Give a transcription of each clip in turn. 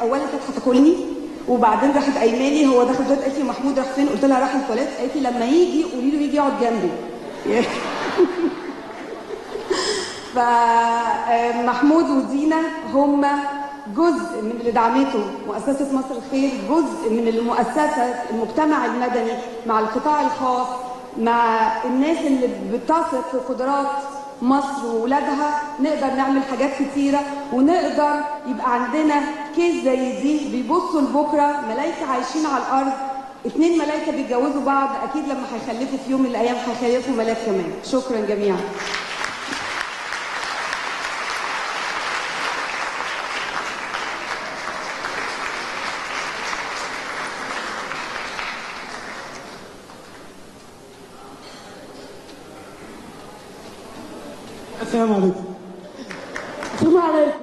اولا كانت هتاكلني وبعدين راحت قايله لي هو داخل دلوقتي قالت لي محمود راح فين قلت لها راح التواليت قالت لي لما يجي قولي له يجي يقعد جنبي فمحمود ودينا هم جزء من اللي دعمته مؤسسة مصر الخير جزء من المؤسسة المجتمع المدني مع القطاع الخاص مع الناس اللي بتثق في قدرات مصر وولادها نقدر نعمل حاجات كتيرة ونقدر يبقى عندنا كيس زي دي بيبصوا لبكرة ملايكة عايشين على الأرض اتنين ملايكة بيتجوزوا بعض أكيد لما هيخلفوا في يوم من الأيام هيخلفوا ملاك كمان شكرا جميعا السلام عليكم السلام عليكم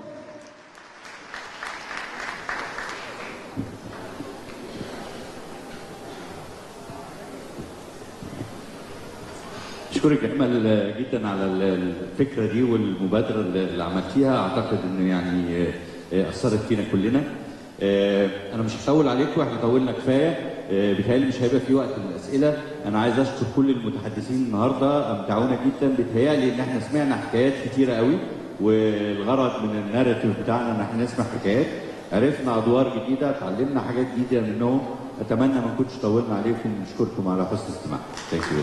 اشكرك يا امل جدا على الفكره دي والمبادره اللي عملتيها اعتقد انه يعني اثرت فينا كلنا انا مش هطول عليكم احنا طولنا كفايه بيتهيألي مش هيبقى في وقت للاسئله انا عايز اشكر كل المتحدثين النهارده امتعونا جدا بيتهيألي ان احنا سمعنا حكايات كتيره قوي والغرض من الناريتيف بتاعنا ان احنا نسمع حكايات عرفنا ادوار جديده اتعلمنا حاجات جديده منهم اتمنى ما نكونش طولنا عليكم نشكركم على حسن الاستماع ثانك يو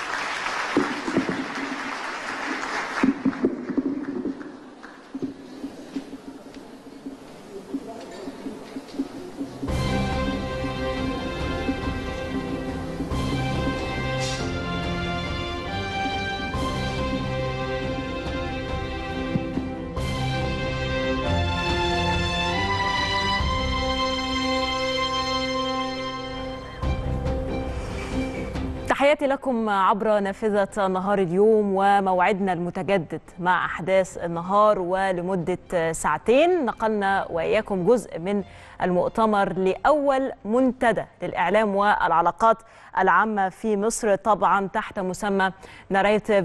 تحياتي لكم عبر نافذة نهار اليوم وموعدنا المتجدد مع أحداث النهار ولمدة ساعتين نقلنا وإياكم جزء من المؤتمر لأول منتدى للإعلام والعلاقات العامة في مصر طبعا تحت مسمى ناريتيف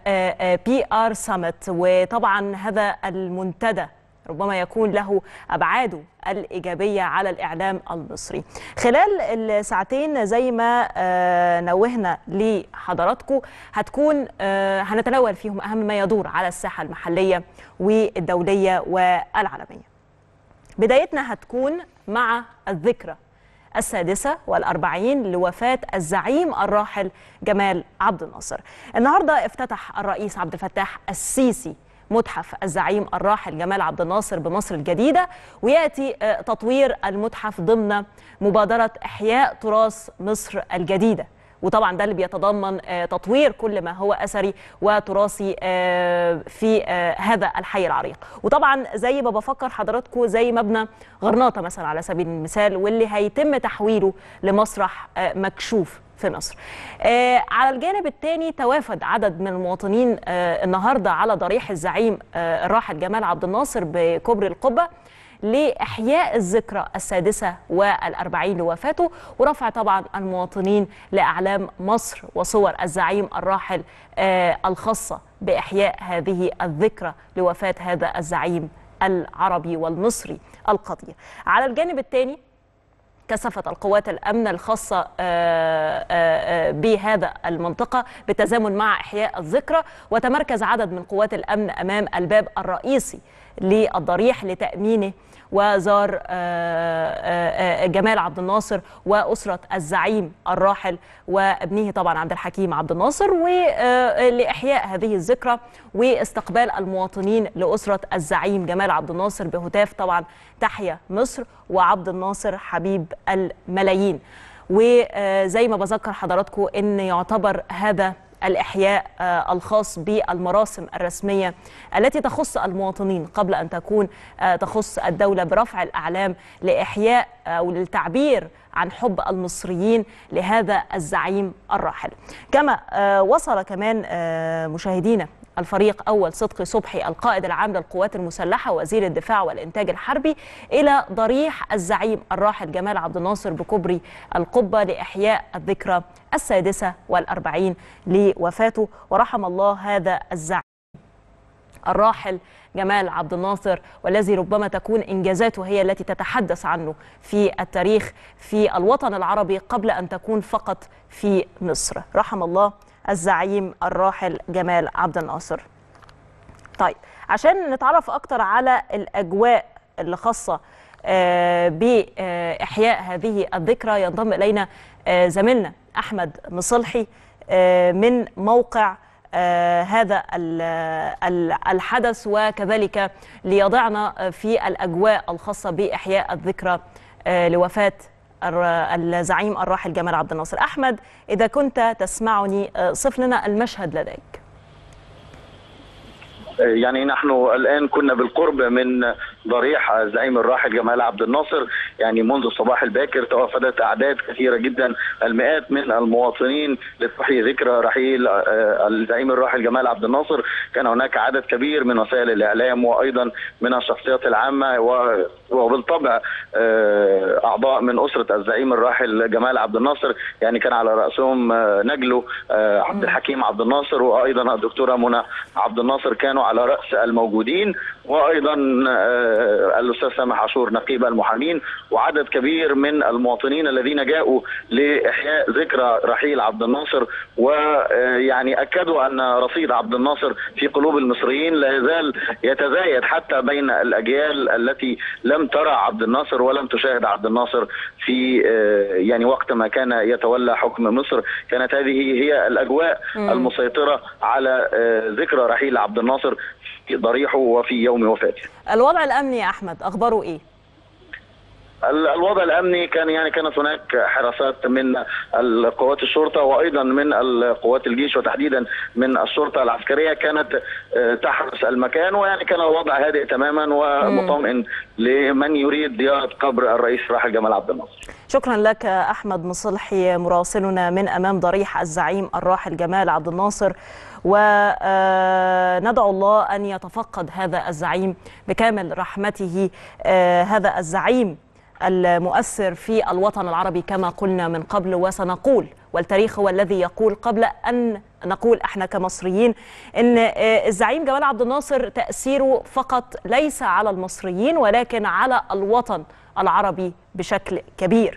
بي آر سامت وطبعا هذا المنتدى ربما يكون له أبعاده الإيجابية على الإعلام المصري خلال الساعتين زي ما نوهنا لحضراتكم هتكون هنتناول فيهم أهم ما يدور على الساحة المحلية والدولية والعالمية بدايتنا هتكون مع الذكرى السادسة والأربعين لوفاة الزعيم الراحل جمال عبد الناصر النهاردة افتتح الرئيس عبد الفتاح السيسي متحف الزعيم الراحل جمال عبد الناصر بمصر الجديدة ويأتي تطوير المتحف ضمن مبادرة إحياء تراث مصر الجديدة وطبعا ده اللي بيتضمن تطوير كل ما هو اثري وتراثي في هذا الحي العريق وطبعا زي ما بفكر حضراتكم زي مبنى غرناطه مثلا على سبيل المثال واللي هيتم تحويله لمسرح مكشوف في مصر آه على الجانب الثاني توافد عدد من المواطنين آه النهارده على ضريح الزعيم آه الراحل جمال عبد الناصر بكوبري القبه لإحياء الذكرى السادسة والأربعين لوفاته ورفع طبعا المواطنين لأعلام مصر وصور الزعيم الراحل آه الخاصة بإحياء هذه الذكرى لوفاة هذا الزعيم العربي والمصري القدير على الجانب الثاني كثفت القوات الامن الخاصه بهذا المنطقه بالتزامن مع احياء الذكرى وتمركز عدد من قوات الامن امام الباب الرئيسي للضريح لتامينه وزار جمال عبد الناصر واسره الزعيم الراحل وابنه طبعا عبد الحكيم عبد الناصر ولاحياء هذه الذكرى واستقبال المواطنين لاسره الزعيم جمال عبد الناصر بهتاف طبعا تحيا مصر وعبد الناصر حبيب الملايين وزي ما بذكر حضراتكم ان يعتبر هذا الإحياء الخاص بالمراسم الرسمية التي تخص المواطنين قبل أن تكون تخص الدولة برفع الأعلام لإحياء أو للتعبير عن حب المصريين لهذا الزعيم الراحل كما وصل كمان مشاهدينا الفريق أول صدقي صبحي القائد العام للقوات المسلحة وزير الدفاع والإنتاج الحربي إلى ضريح الزعيم الراحل جمال عبد الناصر بكوبري القبة لإحياء الذكرى السادسة والأربعين لوفاته ورحم الله هذا الزعيم الراحل جمال عبد الناصر والذي ربما تكون انجازاته هي التي تتحدث عنه في التاريخ في الوطن العربي قبل ان تكون فقط في مصر رحم الله الزعيم الراحل جمال عبد الناصر طيب عشان نتعرف اكتر على الاجواء اللي خاصه آه، باحياء هذه الذكرى ينضم الينا آه، زميلنا احمد مصلحي آه، من موقع آه، هذا ال- ال- الحدث وكذلك ليضعنا في الاجواء الخاصه باحياء الذكرى آه، لوفاه الر- الزعيم الراحل جمال عبد الناصر احمد اذا كنت تسمعني آه، صف لنا المشهد لديك يعني نحن الان كنا بالقرب من ضريح الزعيم الراحل جمال عبد الناصر يعني منذ الصباح الباكر توافدت اعداد كثيره جدا المئات من المواطنين لتحيي ذكرى رحيل آه، الزعيم الراحل جمال عبد الناصر كان هناك عدد كبير من وسائل الاعلام وايضا من الشخصيات العامه و- وبالطبع آه، اعضاء من اسره الزعيم الراحل جمال عبد الناصر يعني كان على راسهم آه، نجله آه، عبد الحكيم عبد الناصر وايضا الدكتوره منى عبد الناصر كانوا على راس الموجودين وايضا آه، الاستاذ سامح عاشور نقيب المحامين وعدد كبير من المواطنين الذين جاءوا لاحياء ذكرى رحيل عبد الناصر ويعني اكدوا ان رصيد عبد الناصر في قلوب المصريين لا يزال يتزايد حتى بين الاجيال التي لم ترى عبد الناصر ولم تشاهد عبد الناصر في آه، يعني وقت ما كان يتولى حكم مصر كانت هذه هي الاجواء المسيطره على آه، ذكرى رحيل عبد الناصر في ضريحه وفي يوم وفاته الوضع الامني يا احمد اخباره ايه ال- الوضع الامني كان يعني كانت هناك حراسات من القوات الشرطه وايضا من القوات الجيش وتحديدا من الشرطه العسكريه كانت آه، تحرس المكان ويعني كان الوضع هادئ تماما ومطمئن لمن يريد زياره قبر الرئيس راحل جمال عبد الناصر. شكرا لك احمد مصلحي مراسلنا من امام ضريح الزعيم الراحل جمال عبد الناصر وندعو الله ان يتفقد هذا الزعيم بكامل رحمته آه، هذا الزعيم المؤثر في الوطن العربي كما قلنا من قبل وسنقول والتاريخ هو الذي يقول قبل ان نقول احنا كمصريين ان آه، الزعيم جمال عبد الناصر تاثيره فقط ليس على المصريين ولكن على الوطن العربي بشكل كبير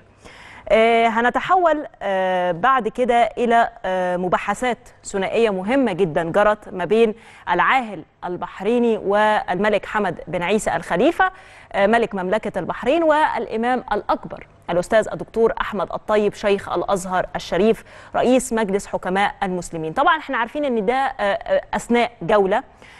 آه، هنتحول آه، بعد كده إلى آه، مباحثات ثنائية مهمة جدا جرت ما بين العاهل البحريني والملك حمد بن عيسى الخليفة آه، ملك مملكة البحرين والإمام الأكبر الأستاذ الدكتور أحمد الطيب شيخ الأزهر الشريف رئيس مجلس حكماء المسلمين طبعا احنا عارفين أن ده آه، آه، أثناء جولة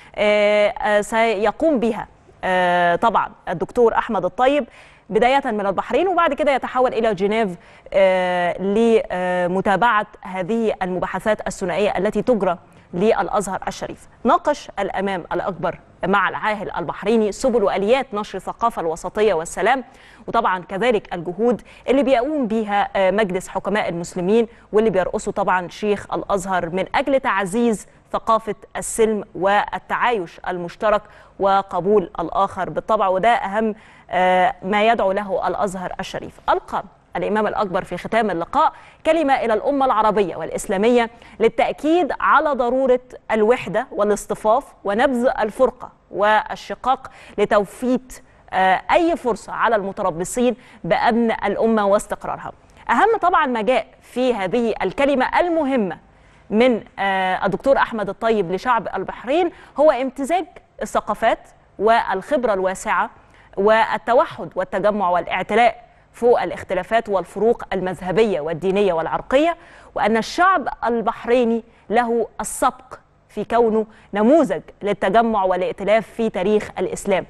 آه، آه، سيقوم بها آه، طبعا الدكتور احمد الطيب بدايه من البحرين وبعد كده يتحول الى جنيف آه، لمتابعه هذه المباحثات الثنائيه التي تجرى للازهر الشريف. ناقش الامام الاكبر مع العاهل البحريني سبل واليات نشر الثقافه الوسطيه والسلام وطبعا كذلك الجهود اللي بيقوم بيها آه، مجلس حكماء المسلمين واللي بيرأسه طبعا شيخ الازهر من اجل تعزيز ثقافة السلم والتعايش المشترك وقبول الآخر بالطبع وده أهم آه، ما يدعو له الأزهر الشريف ألقى الإمام الأكبر في ختام اللقاء كلمة إلى الأمة العربية والإسلامية للتأكيد على ضرورة الوحدة والاصطفاف ونبذ الفرقة والشقاق لتوفيت آه، أي فرصة على المتربصين بأمن الأمة واستقرارها أهم طبعا ما جاء في هذه الكلمة المهمة من آه، الدكتور احمد الطيب لشعب البحرين هو امتزاج الثقافات والخبره الواسعه والتوحد والتجمع والاعتلاء فوق الاختلافات والفروق المذهبيه والدينيه والعرقيه وان الشعب البحريني له السبق في كونه نموذج للتجمع والائتلاف في تاريخ الاسلام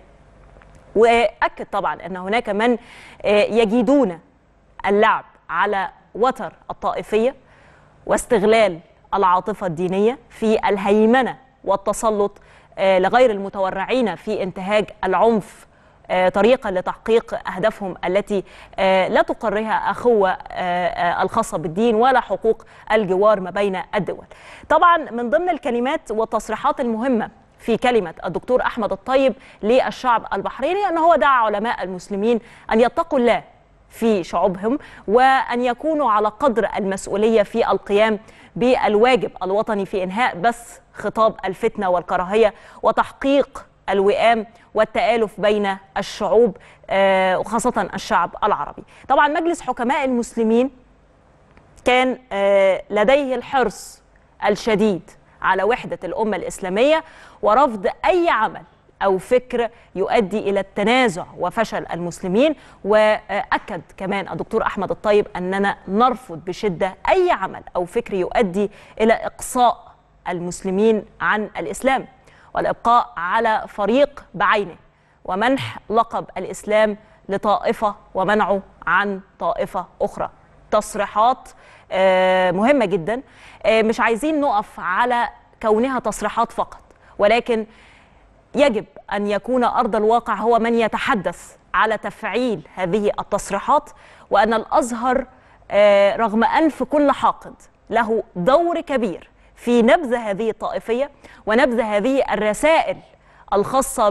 واكد طبعا ان هناك من آه، يجيدون اللعب على وتر الطائفيه واستغلال العاطفه الدينيه في الهيمنه والتسلط آه، لغير المتورعين في انتهاج العنف آه، طريقا لتحقيق اهدافهم التي آه، لا تقرها اخوه آه، آه، الخاصه بالدين ولا حقوق الجوار ما بين الدول. طبعا من ضمن الكلمات والتصريحات المهمه في كلمه الدكتور احمد الطيب للشعب البحريني ان هو دعا علماء المسلمين ان يتقوا الله في شعوبهم وأن يكونوا على قدر المسؤولية في القيام بالواجب الوطني في إنهاء بث خطاب الفتنة والكراهية وتحقيق الوئام والتآلف بين الشعوب آه، وخاصة الشعب العربي طبعا مجلس حكماء المسلمين كان آه، لديه الحرص الشديد على وحدة الأمة الإسلامية ورفض أي عمل أو فكر يؤدي إلى التنازع وفشل المسلمين وأكد كمان الدكتور أحمد الطيب أننا نرفض بشدة أي عمل أو فكر يؤدي إلى إقصاء المسلمين عن الإسلام والإبقاء على فريق بعينه ومنح لقب الإسلام لطائفة ومنعه عن طائفة أخرى تصريحات آه، مهمة جدا آه، مش عايزين نقف على كونها تصريحات فقط ولكن يجب أن يكون أرض الواقع هو من يتحدث على تفعيل هذه التصريحات وأن الأزهر آه، رغم أنف كل حاقد له دور كبير في نبذ هذه الطائفية ونبذ هذه الرسائل الخاصة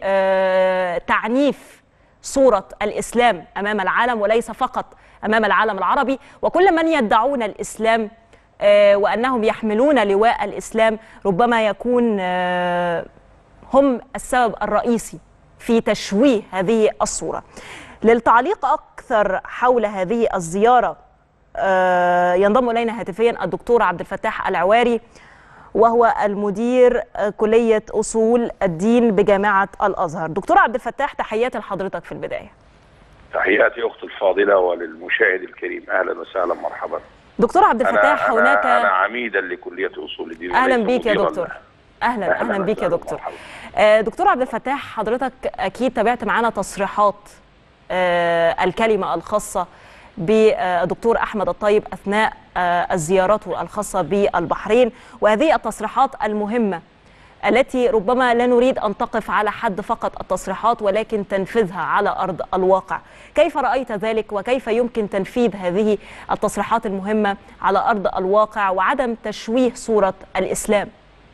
بتعنيف صورة الإسلام أمام العالم وليس فقط أمام العالم العربي وكل من يدعون الإسلام آه، وأنهم يحملون لواء الإسلام ربما يكون آه، هم السبب الرئيسي في تشويه هذه الصورة للتعليق أكثر حول هذه الزيارة آه، ينضم إلينا هاتفيا الدكتور عبد الفتاح العواري وهو المدير آه، كلية أصول الدين بجامعة الأزهر دكتور عبد الفتاح تحياتي لحضرتك في البداية تحياتي اختي الفاضله وللمشاهد الكريم اهلا وسهلا مرحبا دكتور عبد انا الفتاح انا, هناك أنا عميدا لكليه اصول الدين اهلا وليس بيك يا مديراً دكتور لها. اهلا اهلا بيك يا وسهلا، دكتور مرحبا. آه، دكتور عبد الفتاح حضرتك اكيد تابعت معانا تصريحات آه، الكلمه الخاصه بالدكتور احمد الطيب اثناء آه، زيارته الخاصه بالبحرين وهذه التصريحات المهمه التي ربما لا نريد ان تقف على حد فقط التصريحات ولكن تنفيذها على ارض الواقع كيف رايت ذلك وكيف يمكن تنفيذ هذه التصريحات المهمه على ارض الواقع وعدم تشويه صوره الاسلام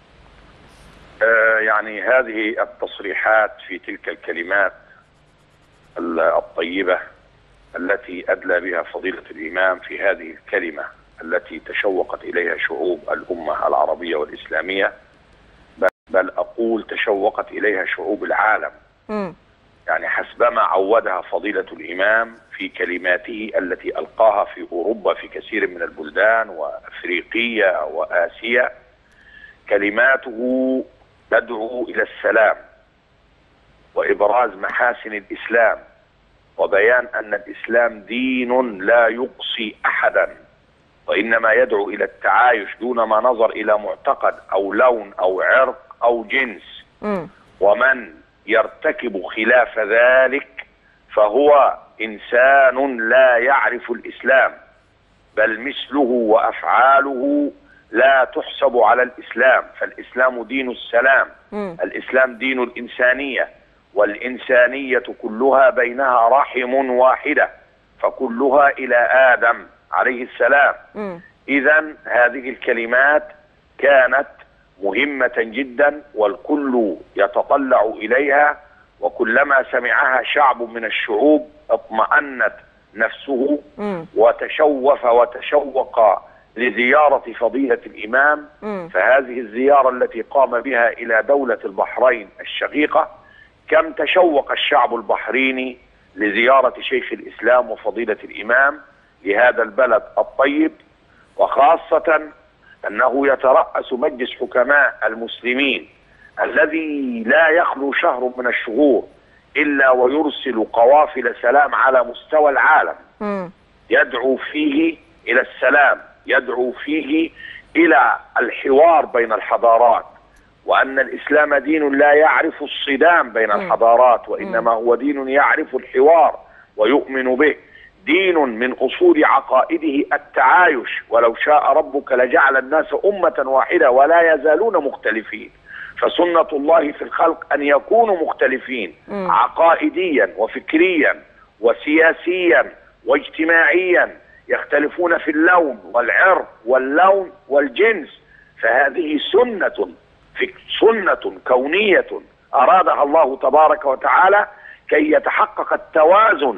آه، يعني هذه التصريحات في تلك الكلمات ال- الطيبه التي ادلى بها فضيله الامام في هذه الكلمه التي تشوقت اليها شعوب الامه العربيه والاسلاميه بل- بل اقول تشوقت اليها شعوب العالم مم. يعني حسبما عودها فضيلة الإمام في كلماته التي ألقاها في أوروبا في كثير من البلدان وأفريقيا وآسيا كلماته تدعو إلى السلام وإبراز محاسن الإسلام وبيان أن الإسلام دين لا يقصي أحدا وإنما يدعو إلى التعايش دون ما نظر إلى معتقد أو لون أو عرق أو جنس مم. ومن يرتكب خلاف ذلك فهو انسان لا يعرف الاسلام بل مثله وافعاله لا تحسب على الاسلام فالاسلام دين السلام مم. الاسلام دين الانسانيه والانسانيه كلها بينها رحم واحده فكلها الى ادم عليه السلام مم. اذا هذه الكلمات كانت مهمة جدا والكل يتطلع إليها وكلما سمعها شعب من الشعوب اطمأنت نفسه مم. وتشوف وتشوق لزيارة فضيلة الإمام مم. فهذه الزيارة التي قام بها إلى دولة البحرين الشقيقة كم تشوق الشعب البحريني لزيارة شيخ الإسلام وفضيلة الإمام لهذا البلد الطيب وخاصة أنه يترأس مجلس حكماء المسلمين الذي لا يخلو شهر من الشهور إلا ويرسل قوافل سلام على مستوى العالم مم. يدعو فيه الى السلام يدعو فيه الى الحوار بين الحضارات وان الاسلام دين لا يعرف الصدام بين الحضارات وانما هو دين يعرف الحوار ويؤمن به دين من اصول عقائده التعايش ولو شاء ربك لجعل الناس امه واحده ولا يزالون مختلفين فسنه الله في الخلق ان يكونوا مختلفين عقائديا وفكريا وسياسيا واجتماعيا يختلفون في اللون والعرق واللون والجنس فهذه سنة في سنة كونية أرادها الله تبارك وتعالى كي يتحقق التوازن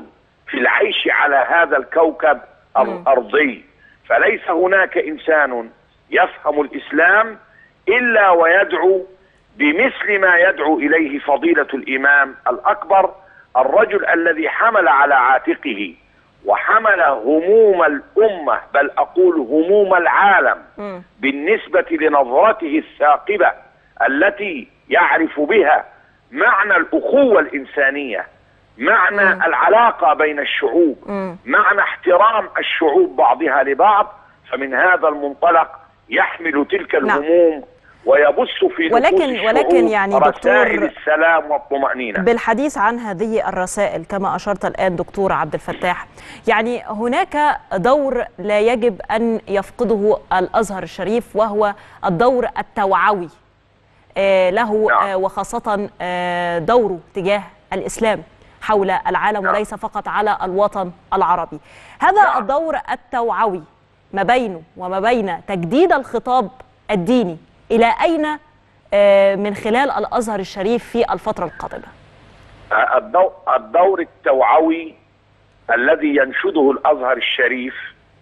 في العيش على هذا الكوكب الارضي فليس هناك انسان يفهم الاسلام الا ويدعو بمثل ما يدعو اليه فضيله الامام الاكبر الرجل الذي حمل على عاتقه وحمل هموم الامه بل اقول هموم العالم بالنسبه لنظرته الثاقبه التي يعرف بها معنى الاخوه الانسانيه معنى العلاقه بين الشعوب معنى احترام الشعوب بعضها لبعض فمن هذا المنطلق يحمل تلك نعم. الهموم ويبث في نفوس ولكن- الشعوب ولكن يعني دكتور- رسائل السلام والطمأنينة بالحديث عن هذه الرسائل كما أشرت الآن دكتور عبد الفتاح يعني هناك دور لا يجب أن يفقده الأزهر الشريف وهو الدور التوعوي آه، له نعم. آه، وخاصة آه، دوره تجاه الإسلام حول العالم نعم. وليس فقط على الوطن العربي هذا نعم. الدور التوعوي ما بينه وما بين تجديد الخطاب الديني إلى أين آه، من خلال الأزهر الشريف في الفترة القادمة الدو- الدور التوعوي الذي ينشده الازهر الشريف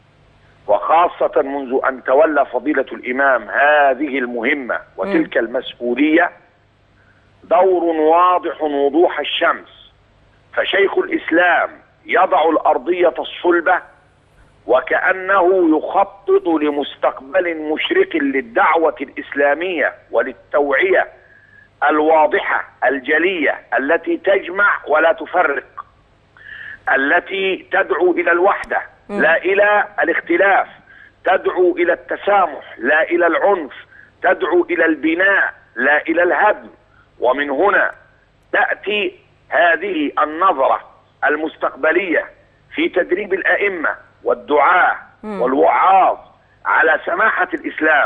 وخاصة منذ ان تولى فضيلة الامام هذه المهمة وتلك المسؤولية دور واضح وضوح الشمس فشيخ الاسلام يضع الارضية الصلبة وكأنه يخطط لمستقبل مشرق للدعوة الإسلامية وللتوعية الواضحة الجلية التي تجمع ولا تفرق التي تدعو إلى الوحدة لا إلى الاختلاف تدعو إلى التسامح لا إلى العنف تدعو إلى البناء لا إلى الهدم ومن هنا تأتي هذه النظرة المستقبلية في تدريب الأئمة والدعاة والوعاظ على سماحة الإسلام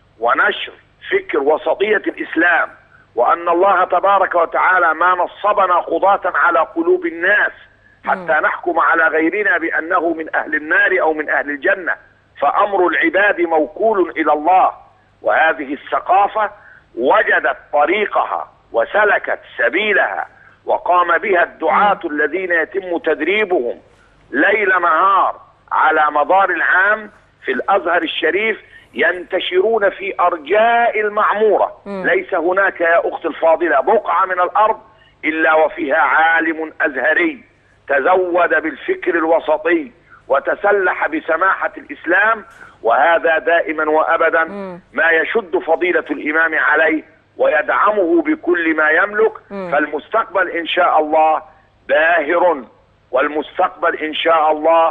ونشر فكر وسطية الإسلام وأن الله تبارك وتعالى ما نصبنا قضاة على قلوب الناس حتى نحكم على غيرنا بأنه من أهل النار أو من أهل الجنة فأمر العباد موكول إلى الله وهذه الثقافة وجدت طريقها وسلكت سبيلها وقام بها الدعاة الذين يتم تدريبهم ليل نهار على مدار العام في الازهر الشريف ينتشرون في ارجاء المعموره ليس هناك يا اختي الفاضله بقعه من الارض الا وفيها عالم ازهري تزود بالفكر الوسطي وتسلح بسماحه الاسلام وهذا دائما وابدا ما يشد فضيله الامام عليه ويدعمه بكل ما يملك فالمستقبل ان شاء الله باهر والمستقبل ان شاء الله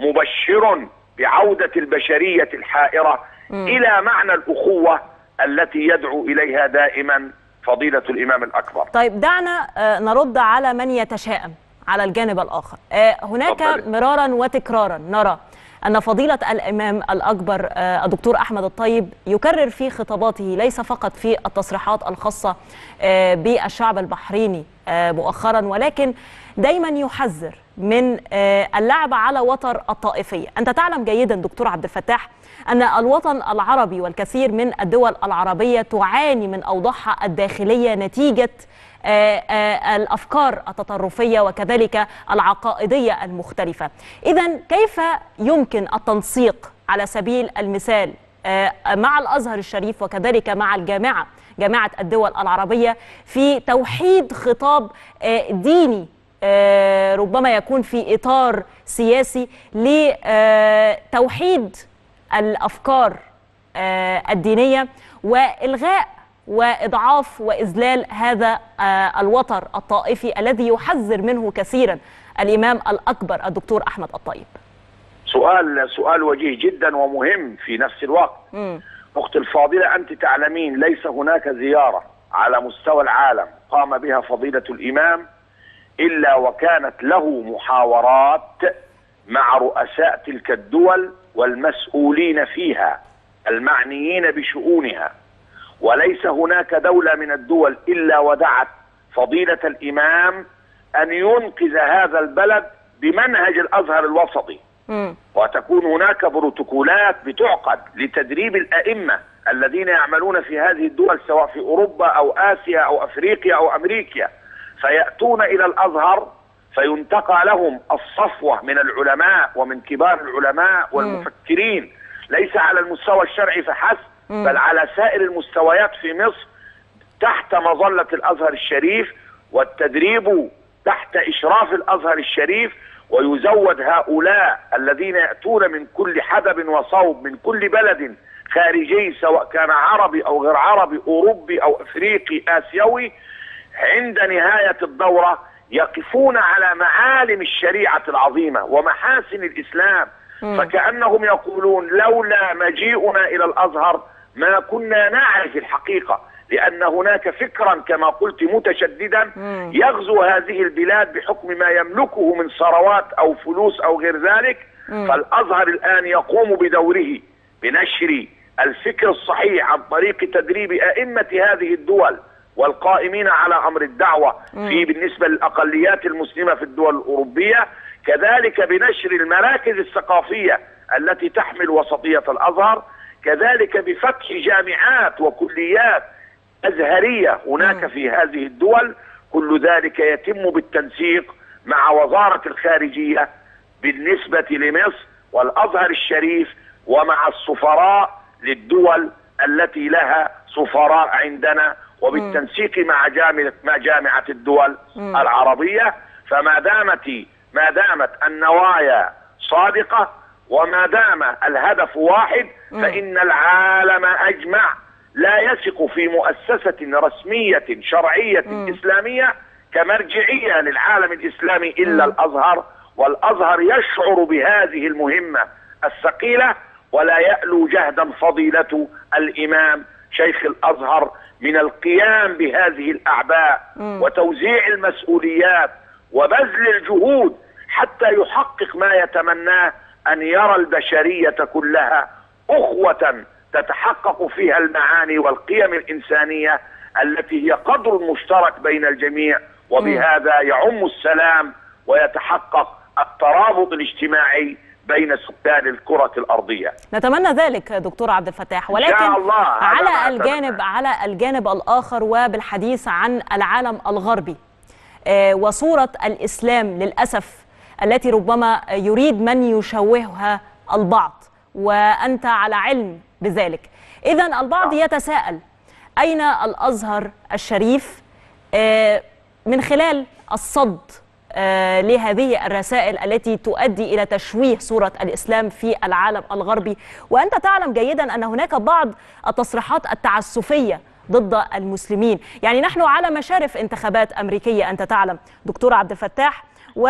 مبشر بعوده البشريه الحائره الى معنى الاخوه التي يدعو اليها دائما فضيله الامام الاكبر. طيب دعنا آه، نرد على من يتشائم على الجانب الآخر آه، هناك اتفضلي. مرارا وتكرارا نرى أن فضيلة الإمام الأكبر آه، الدكتور أحمد الطيب يكرر في خطاباته ليس فقط في التصريحات الخاصة آه، بالشعب البحريني آه، مؤخرا ولكن دايما يحذر من آه، اللعب على وتر الطائفية أنت تعلم جيدا دكتور عبد الفتاح أن الوطن العربي والكثير من الدول العربية تعاني من أوضاعها الداخلية نتيجة آه، آه، الافكار التطرفيه وكذلك العقائديه المختلفه. اذا كيف يمكن التنسيق على سبيل المثال آه، مع الازهر الشريف وكذلك مع الجامعه جامعه الدول العربيه في توحيد خطاب آه، ديني آه، ربما يكون في اطار سياسي لتوحيد الافكار آه، الدينيه والغاء واضعاف واذلال هذا آه، الوتر الطائفي الذي يحذر منه كثيرا الامام الاكبر الدكتور احمد الطيب. سؤال سؤال وجيه جدا ومهم في نفس الوقت. اختي الفاضله انت تعلمين ليس هناك زياره على مستوى العالم قام بها فضيله الامام الا وكانت له محاورات مع رؤساء تلك الدول والمسؤولين فيها المعنيين بشؤونها وليس هناك دوله من الدول الا ودعت فضيله الامام ان ينقذ هذا البلد بمنهج الازهر الوسطي وتكون هناك بروتوكولات بتعقد لتدريب الائمه الذين يعملون في هذه الدول سواء في اوروبا او اسيا او افريقيا او امريكا فياتون الى الازهر فينتقى لهم الصفوة من العلماء ومن كبار العلماء والمفكرين ليس على المستوى الشرعي فحسب بل على سائر المستويات في مصر تحت مظلة الأزهر الشريف والتدريب تحت إشراف الأزهر الشريف ويزود هؤلاء الذين يأتون من كل حدب وصوب من كل بلد خارجي سواء كان عربي أو غير عربي أوروبي أو أفريقي آسيوي عند نهاية الدورة يقفون على معالم الشريعة العظيمة ومحاسن الإسلام فكأنهم يقولون لولا مجيئنا إلى الأزهر ما كنا نعرف الحقيقة لأن هناك فكرا كما قلت متشددا يغزو هذه البلاد بحكم ما يملكه من ثروات أو فلوس أو غير ذلك فالأزهر الآن يقوم بدوره بنشر الفكر الصحيح عن طريق تدريب أئمة هذه الدول والقائمين على أمر الدعوة في بالنسبة للأقليات المسلمة في الدول الأوروبية كذلك بنشر المراكز الثقافية التي تحمل وسطية الأزهر كذلك بفتح جامعات وكليات أزهرية هناك في هذه الدول كل ذلك يتم بالتنسيق مع وزارة الخارجية بالنسبة لمصر والأزهر الشريف ومع السفراء للدول التي لها سفراء عندنا وبالتنسيق مع جامعة مع جامعة الدول العربية فما دامت ما دامت النوايا صادقة وما دام الهدف واحد فإن العالم أجمع لا يثق في مؤسسة رسمية شرعية إسلامية كمرجعية للعالم الإسلامي إلا الأزهر والأزهر يشعر بهذه المهمة الثقيلة ولا يألو جهدا فضيلة الإمام شيخ الأزهر من القيام بهذه الأعباء وتوزيع المسؤوليات وبذل الجهود حتى يحقق ما يتمناه أن يرى البشرية كلها أخوة تتحقق فيها المعاني والقيم الإنسانية التي هي قدر مشترك بين الجميع وبهذا يعم السلام ويتحقق الترابط الاجتماعي بين سكان الكرة الأرضية نتمنى ذلك دكتور عبد الفتاح ولكن شاء الله، هذا ما على أتمنى. الجانب على الجانب الآخر وبالحديث عن العالم الغربي آه، وصورة الإسلام للأسف التي ربما يريد من يشوهها البعض وأنت على علم بذلك إذا البعض يتساءل أين الأزهر الشريف آه، من خلال الصد آه، لهذه الرسائل التي تؤدي الى تشويه صوره الاسلام في العالم الغربي وانت تعلم جيدا ان هناك بعض التصريحات التعسفيه ضد المسلمين يعني نحن على مشارف انتخابات امريكيه انت تعلم دكتور عبد الفتاح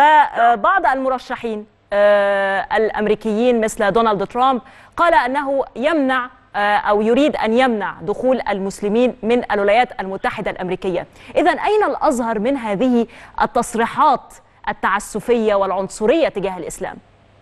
وبعض المرشحين آه، الامريكيين مثل دونالد ترامب قال انه يمنع آه، او يريد ان يمنع دخول المسلمين من الولايات المتحده الامريكيه اذا اين الازهر من هذه التصريحات التعسفيه والعنصريه تجاه الاسلام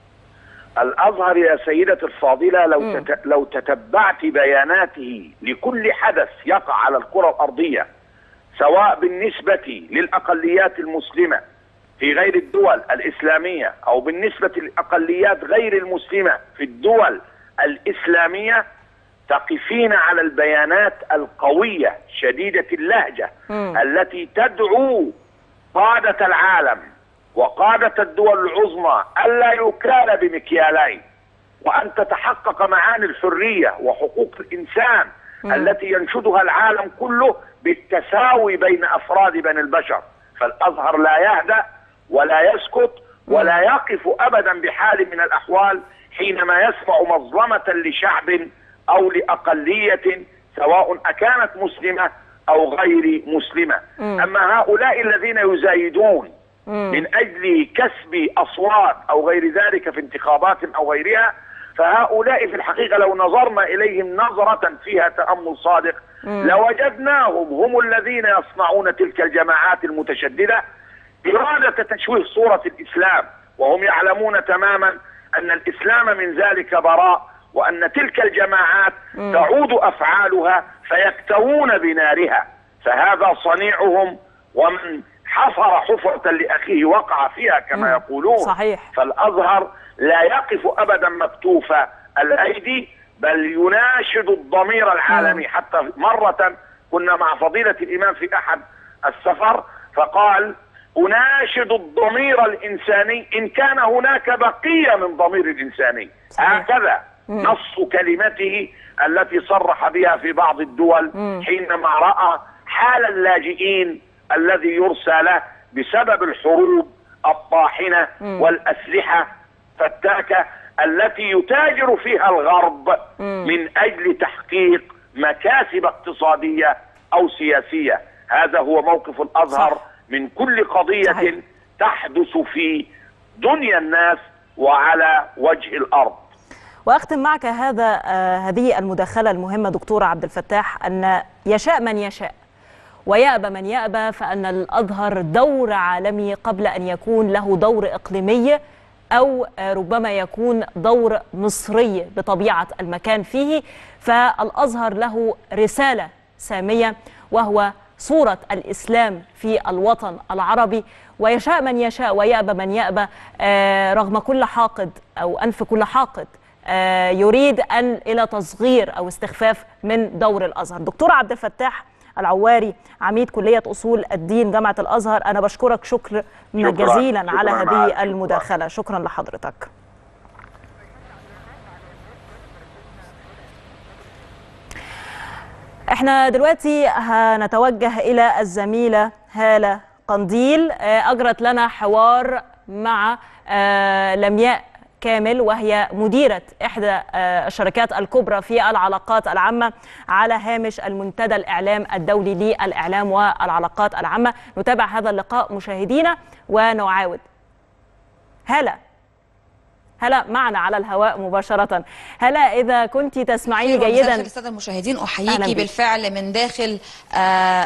الازهر يا سيدتي الفاضله لو تت... لو تتبعت بياناته لكل حدث يقع على الكره الارضيه سواء بالنسبه للاقليات المسلمه في غير الدول الاسلاميه او بالنسبه للاقليات غير المسلمه في الدول الاسلاميه تقفين على البيانات القويه شديده اللهجه التي تدعو قاده العالم وقادة الدول العظمى ألا يكال بمكيالين وأن تتحقق معاني الحرية وحقوق الإنسان التي ينشدها العالم كله بالتساوي بين أفراد بني البشر فالأزهر لا يهدأ ولا يسكت ولا يقف أبدا بحال من الأحوال حينما يسمع مظلمة لشعب أو لأقلية سواء أكانت مسلمة أو غير مسلمة أما هؤلاء الذين يزايدون من اجل كسب اصوات او غير ذلك في انتخابات او غيرها فهؤلاء في الحقيقه لو نظرنا اليهم نظره فيها تامل صادق لوجدناهم هم الذين يصنعون تلك الجماعات المتشدده اراده تشويه صوره الاسلام وهم يعلمون تماما ان الاسلام من ذلك براء وان تلك الجماعات تعود افعالها فيكتوون بنارها فهذا صنيعهم ومن حفر حفرة لأخيه وقع فيها كما مم. يقولون صحيح. فالأزهر لا يقف أبدا مكتوف الأيدي بل يناشد الضمير العالمي حتى مرة كنا مع فضيلة الإمام في أحد السفر فقال اناشد الضمير الانساني ان كان هناك بقيه من ضمير الانساني هكذا نص كلمته التي صرح بها في بعض الدول حينما راى حال اللاجئين الذي يرسى له بسبب الحروب الطاحنه والاسلحه فتاكه التي يتاجر فيها الغرب من اجل تحقيق مكاسب اقتصاديه او سياسيه هذا هو موقف الازهر صح. من كل قضيه صحيح. تحدث في دنيا الناس وعلى وجه الارض واختم معك هذا آه، هذه المداخله المهمه دكتور عبد الفتاح ان يشاء من يشاء ويأبى من يأبى فأن الأزهر دور عالمي قبل أن يكون له دور إقليمي أو آه، ربما يكون دور مصري بطبيعة المكان فيه فالأزهر له رسالة سامية وهو صورة الإسلام في الوطن العربي ويشاء من يشاء ويأبى من يأبى آه، رغم كل حاقد أو أنف كل حاقد آه، يريد أن إلى تصغير أو استخفاف من دور الأزهر دكتور عبد الفتاح العواري عميد كلية أصول الدين جامعة الأزهر أنا بشكرك شكر شكراً. جزيلا شكراً على معك. هذه شكراً. المداخلة شكرا لحضرتك احنا دلوقتي هنتوجه الى الزميله هاله قنديل آه، اجرت لنا حوار مع آه، لمياء كامل وهي مديرة إحدى آه، الشركات الكبرى في العلاقات العامة على هامش المنتدى الإعلام الدولي للإعلام والعلاقات العامة نتابع هذا اللقاء مشاهدينا ونعاود هلا هلا معنا على الهواء مباشرة هلا إذا كنت تسمعيني خير ومساء جيدا الخير الساده المشاهدين أهلاً احييكي بك. بالفعل من داخل آه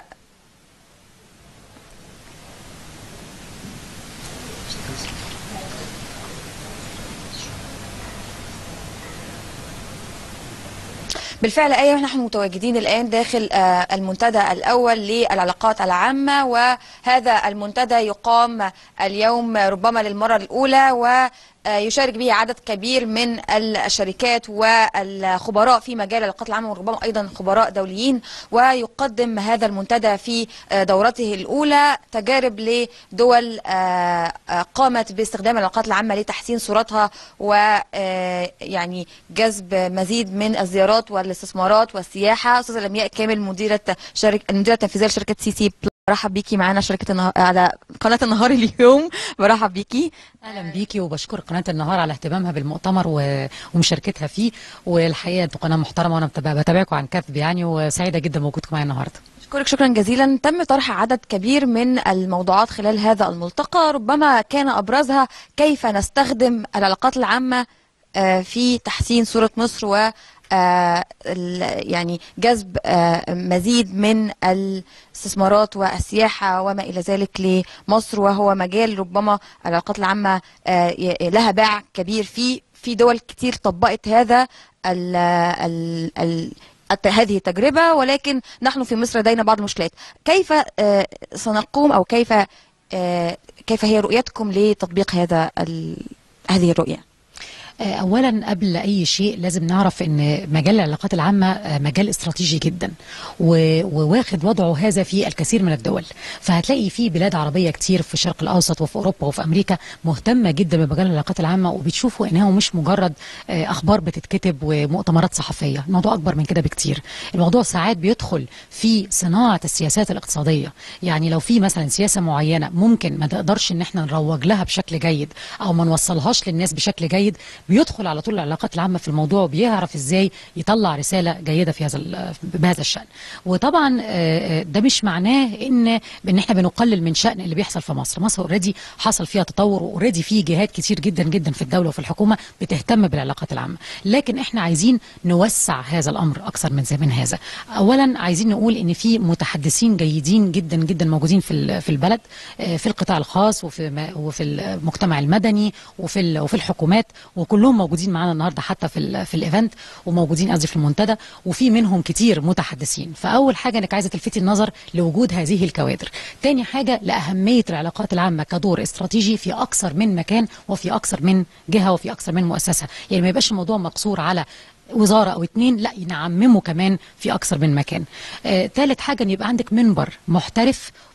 بالفعل ايوه نحن متواجدين الان داخل آه، المنتدى الاول للعلاقات العامه وهذا المنتدى يقام اليوم ربما للمره الاولى و آه، يشارك به عدد كبير من الشركات والخبراء في مجال العلاقات العامه وربما ايضا خبراء دوليين ويقدم هذا المنتدى في آه، دورته الاولى تجارب لدول آه، آه، قامت باستخدام العلاقات العامه لتحسين صورتها ويعني جذب مزيد من الزيارات والاستثمارات والسياحه استاذه لمياء كامل مديره شركه المديره التنفيذيه لشركه سي سي برحب بيكي معانا شركه النهار على قناه النهار اليوم برحب بيكي اهلا بيكي وبشكر قناه النهار على اهتمامها بالمؤتمر و- ومشاركتها فيه والحقيقه انتوا قناه محترمه وانا متابعة- بتابعكم عن كثب يعني وسعيده جدا بوجودكم معايا النهارده أشكرك شكرا جزيلا تم طرح عدد كبير من الموضوعات خلال هذا الملتقى ربما كان أبرزها كيف نستخدم العلاقات العامة آه، في تحسين صورة مصر و آه، ال- يعني جذب آه، مزيد من الاستثمارات والسياحة وما إلى ذلك لمصر وهو مجال ربما العلاقات العامة آه، ي- لها باع كبير فيه في دول كتير طبقت هذا ال ال ال الت- هذه التجربة ولكن نحن في مصر لدينا بعض المشكلات كيف آه، سنقوم أو كيف آه، كيف هي رؤيتكم لتطبيق هذا ال- هذه الرؤية آه، اولا قبل اي شيء لازم نعرف ان مجال العلاقات العامه آه، مجال استراتيجي جدا و- وواخد وضعه هذا في الكثير من الدول فهتلاقي في بلاد عربيه كتير في الشرق الاوسط وفي اوروبا وفي امريكا مهتمه جدا بمجال العلاقات العامه وبتشوفوا انها مش مجرد آه، اخبار بتتكتب ومؤتمرات صحفيه الموضوع اكبر من كده بكتير الموضوع ساعات بيدخل في صناعه السياسات الاقتصاديه يعني لو في مثلا سياسه معينه ممكن ما نقدرش ان احنا نروج لها بشكل جيد او ما نوصلهاش للناس بشكل جيد بيدخل على طول العلاقات العامه في الموضوع وبيعرف ازاي يطلع رساله جيده في هذا ال- بهذا الشان وطبعا آه، آه، ده مش معناه ان ان احنا بنقلل من شان اللي بيحصل في مصر مصر اوريدي حصل فيها تطور واوريدي في جهات كتير جدا جدا في الدوله وفي الحكومه بتهتم بالعلاقات العامه لكن احنا عايزين نوسع هذا الامر اكثر من من هذا اولا عايزين نقول ان في متحدثين جيدين جدا جدا موجودين في ال- في البلد آه، في القطاع الخاص وفي ما- وفي المجتمع المدني وفي ال- وفي الحكومات وكلهم موجودين معانا النهارده حتى في ال في الايفنت وموجودين قصدي في المنتدى وفي منهم كتير متحدثين فاول حاجه انك عايزه تلفتي النظر لوجود هذه الكوادر تاني حاجه لاهميه العلاقات العامه كدور استراتيجي في اكثر من مكان وفي اكثر من جهه وفي اكثر من مؤسسه يعني ما يبقاش الموضوع مقصور على وزاره او اتنين لا نعممه كمان في اكثر من مكان آه، ثالث حاجه ان يبقى عندك منبر محترف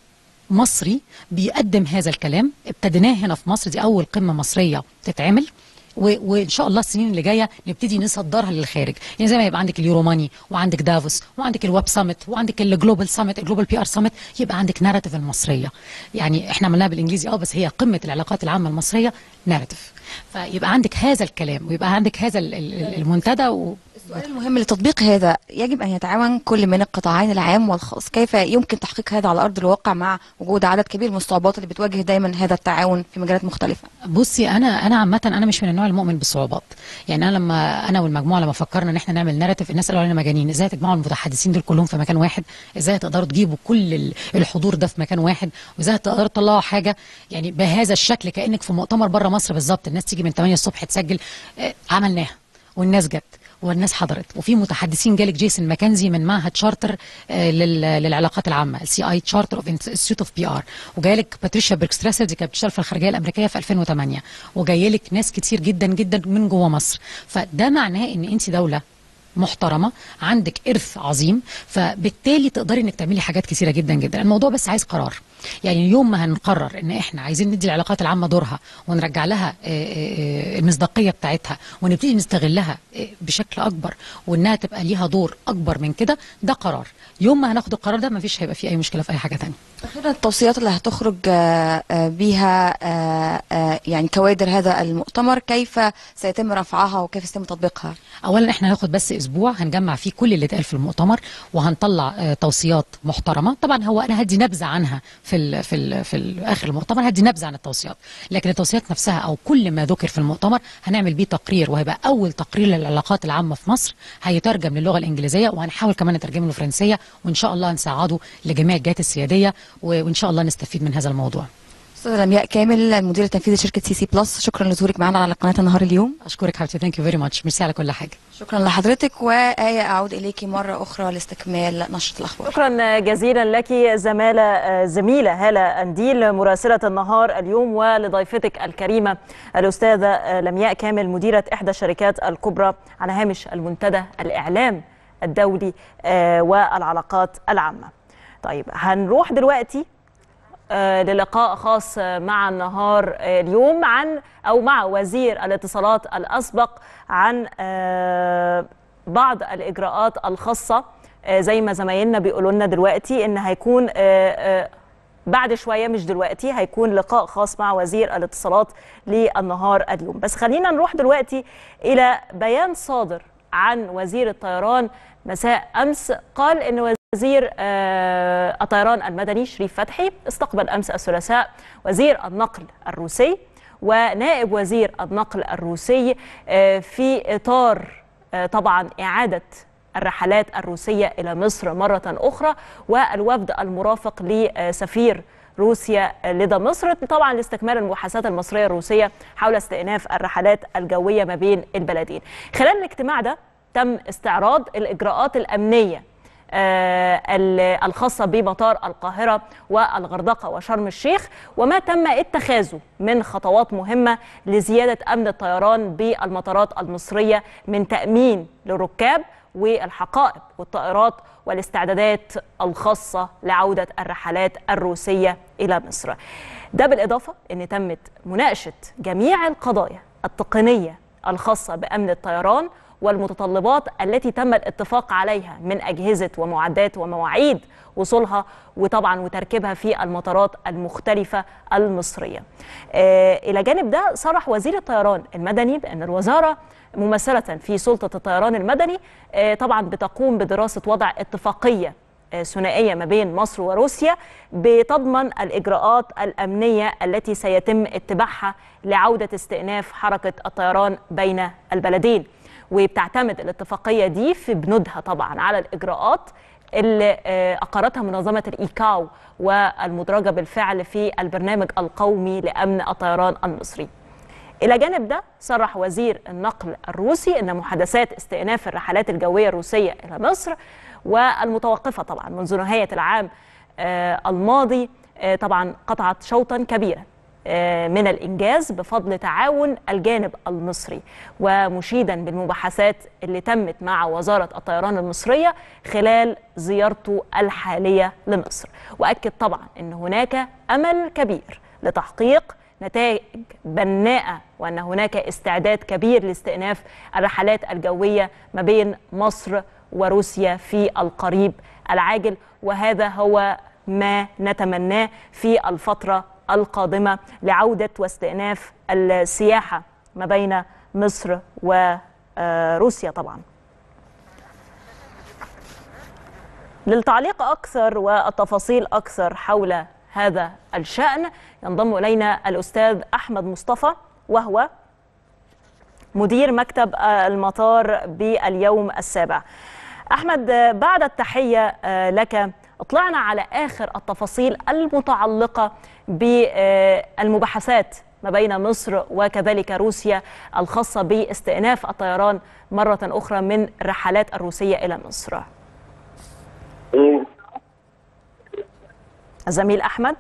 مصري بيقدم هذا الكلام ابتديناه هنا في مصر دي اول قمه مصريه تتعمل و- وان شاء الله السنين اللي جايه نبتدي نصدرها للخارج يعني زي ما يبقى عندك اليوروماني وعندك دافوس وعندك الويب سامت وعندك الجلوبال سامت الجلوبال بي ار سامت يبقى عندك ناراتيف المصريه يعني احنا عملناها بالانجليزي اه بس هي قمه العلاقات العامه المصريه ناراتيف فيبقى عندك هذا الكلام ويبقى عندك هذا ال- ال- المنتدى و... السؤال المهم لتطبيق هذا يجب أن يتعاون كل من القطاعين العام والخاص كيف يمكن تحقيق هذا على أرض الواقع مع وجود عدد كبير من الصعوبات اللي بتواجه دايما هذا التعاون في مجالات مختلفة بصي انا انا عامه انا مش من النوع المؤمن بالصعوبات يعني انا لما انا والمجموعه لما فكرنا ان احنا نعمل ناراتيف الناس قالوا علينا مجانين ازاي تجمعوا المتحدثين دول كلهم في مكان واحد ازاي تقدروا تجيبوا كل ال- الحضور ده في مكان واحد وازاي تقدروا تطلعوا حاجه يعني بهذا الشكل كانك في مؤتمر بره مصر بالظبط الناس تيجي من 8 الصبح تسجل آه، عملناها والناس جت والناس حضرت وفي متحدثين جالك جيسون ماكنزي من معهد شارتر آه، لل- للعلاقات العامه السي اي تشارتر اوف انستيتيوت اوف بي ار وجايلك باتريشيا بيركستراسر دي كانت بتشتغل في الخارجيه الامريكيه في 2008 وجايلك ناس كتير جدا جدا من جوه مصر فده معناه ان انت دوله محترمه عندك ارث عظيم فبالتالي تقدري انك تعملي حاجات كثيره جدا جدا الموضوع بس عايز قرار يعني يوم ما هنقرر ان احنا عايزين ندي العلاقات العامه دورها ونرجع لها آه، آه، آه، المصداقيه بتاعتها ونبتدي نستغلها آه، بشكل اكبر وانها تبقى ليها دور اكبر من كده ده قرار يوم ما هناخد القرار ده مفيش هيبقى فيه اي مشكله في اي حاجه تانية أخيرا التوصيات اللي هتخرج آه، آه، بيها آه، آه، يعني كوادر هذا المؤتمر كيف سيتم رفعها وكيف سيتم تطبيقها اولا احنا هناخد بس اسبوع هنجمع فيه كل اللي اتقال في المؤتمر وهنطلع آه، توصيات محترمه طبعا هو انا هدي نبذه عنها في ال في ال في ال اخر المؤتمر هدي نبذه عن التوصيات لكن التوصيات نفسها او كل ما ذكر في المؤتمر هنعمل بيه تقرير وهيبقى اول تقرير للعلاقات العامه في مصر هيترجم للغه الانجليزيه وهنحاول كمان نترجمه للفرنسيه وان شاء الله نساعده لجميع الجهات السياديه و- وان شاء الله نستفيد من هذا الموضوع استاذه لمياء كامل المدير التنفيذي لشركه سي سي بلس شكرا لظهورك معنا على قناه النهار اليوم اشكرك حبيبتي ثانك يو فيري ماتش ميرسي على كل حاجه شكرا لحضرتك وآية أعود إليك مرة أخرى لاستكمال نشرة الأخبار شكرا جزيلا لك زمالة زميلة هالة أنديل مراسلة النهار اليوم ولضيفتك الكريمة الأستاذة لمياء كامل مديرة إحدى الشركات الكبرى على هامش المنتدى الإعلام الدولي آه، والعلاقات العامة طيب هنروح دلوقتي آه، للقاء خاص آه، مع النهار آه، اليوم عن او مع وزير الاتصالات الاسبق عن آه، بعض الاجراءات الخاصه آه، زي ما زمايلنا بيقولوا لنا دلوقتي ان هيكون آه، آه، بعد شويه مش دلوقتي هيكون لقاء خاص مع وزير الاتصالات للنهار اليوم بس خلينا نروح دلوقتي الى بيان صادر عن وزير الطيران مساء امس قال ان وزير آه، الطيران المدني شريف فتحي استقبل امس الثلاثاء وزير النقل الروسي ونائب وزير النقل الروسي آه، في اطار آه، طبعا اعاده الرحلات الروسيه الى مصر مره اخرى والوفد المرافق لسفير روسيا لدى مصر طبعا لاستكمال المباحثات المصريه الروسيه حول استئناف الرحلات الجويه ما بين البلدين. خلال الاجتماع ده تم استعراض الاجراءات الامنيه آه، ال- الخاصة بمطار القاهرة والغردقة وشرم الشيخ وما تم اتخاذه من خطوات مهمة لزيادة أمن الطيران بالمطارات المصرية من تأمين للركاب والحقائب والطائرات والاستعدادات الخاصة لعودة الرحلات الروسية إلى مصر ده بالإضافة أن تمت مناقشة جميع القضايا التقنية الخاصة بأمن الطيران والمتطلبات التي تم الاتفاق عليها من أجهزة ومعدات ومواعيد وصولها وطبعا وتركيبها في المطارات المختلفة المصرية آه إلى جانب ده صرح وزير الطيران المدني بأن الوزارة ممثلة في سلطة الطيران المدني آه طبعا بتقوم بدراسة وضع اتفاقية آه، ثنائية ما بين مصر وروسيا بتضمن الإجراءات الأمنية التي سيتم اتباعها لعودة استئناف حركة الطيران بين البلدين وبتعتمد الاتفاقية دي في بنودها طبعا على الإجراءات اللي آه، أقرتها منظمة الإيكاو والمدرجة بالفعل في البرنامج القومي لأمن الطيران المصري إلى جانب ده صرح وزير النقل الروسي أن محادثات استئناف الرحلات الجوية الروسية إلى مصر والمتوقفة طبعا منذ نهاية العام آه، الماضي آه، طبعا قطعت شوطا كبيرا آه، من الإنجاز بفضل تعاون الجانب المصري ومشيدا بالمباحثات اللي تمت مع وزارة الطيران المصرية خلال زيارته الحالية لمصر وأكد طبعا أن هناك أمل كبير لتحقيق نتائج بناءة وأن هناك استعداد كبير لاستئناف الرحلات الجوية ما بين مصر وروسيا في القريب العاجل وهذا هو ما نتمناه في الفترة القادمة لعودة واستئناف السياحة ما بين مصر وروسيا طبعا للتعليق أكثر والتفاصيل أكثر حول هذا الشأن ينضم إلينا الأستاذ أحمد مصطفى وهو مدير مكتب المطار باليوم السابع أحمد بعد التحية لك اطلعنا على آخر التفاصيل المتعلقة بالمباحثات ما بين مصر وكذلك روسيا الخاصة باستئناف الطيران مرة أخرى من الرحلات الروسية إلى مصر الزميل أحمد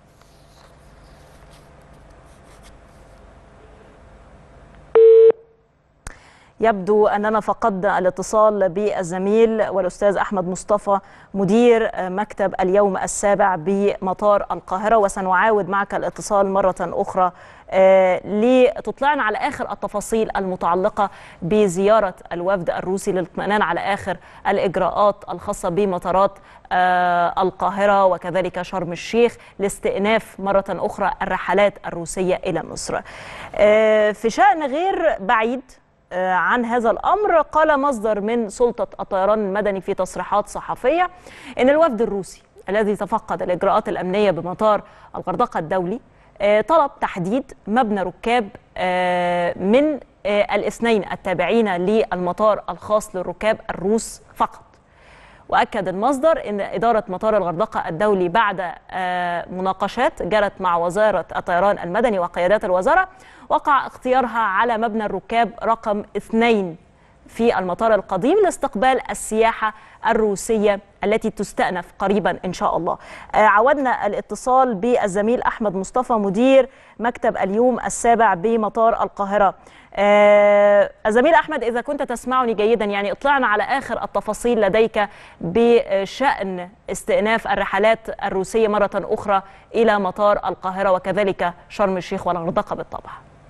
يبدو أننا فقدنا الاتصال بالزميل والأستاذ أحمد مصطفى مدير مكتب اليوم السابع بمطار القاهرة وسنعاود معك الاتصال مرة أخرى لتطلعنا على آخر التفاصيل المتعلقة بزيارة الوفد الروسي للاطمئنان على آخر الإجراءات الخاصة بمطارات القاهرة وكذلك شرم الشيخ لاستئناف مرة أخرى الرحلات الروسية إلى مصر في شأن غير بعيد عن هذا الامر قال مصدر من سلطه الطيران المدني في تصريحات صحفيه ان الوفد الروسي الذي تفقد الاجراءات الامنيه بمطار الغردقه الدولي طلب تحديد مبنى ركاب من الاثنين التابعين للمطار الخاص للركاب الروس فقط واكد المصدر ان اداره مطار الغردقه الدولي بعد مناقشات جرت مع وزاره الطيران المدني وقيادات الوزاره وقع اختيارها على مبنى الركاب رقم اثنين في المطار القديم لاستقبال السياحة الروسية التي تستأنف قريبا إن شاء الله عودنا الاتصال بالزميل أحمد مصطفى مدير مكتب اليوم السابع بمطار القاهرة الزميل أحمد إذا كنت تسمعني جيدا يعني اطلعنا على آخر التفاصيل لديك بشأن استئناف الرحلات الروسية مرة أخرى إلى مطار القاهرة وكذلك شرم الشيخ والغردقة بالطبع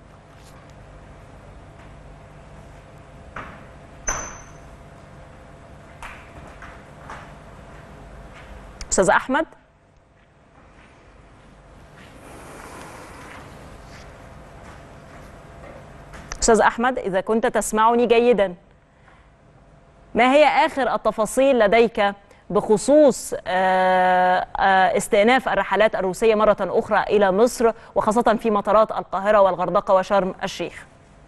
استاذ احمد استاذ احمد اذا كنت تسمعني جيدا ما هي اخر التفاصيل لديك بخصوص استئناف الرحلات الروسيه مره اخرى الى مصر وخاصه في مطارات القاهره والغردقه وشرم الشيخ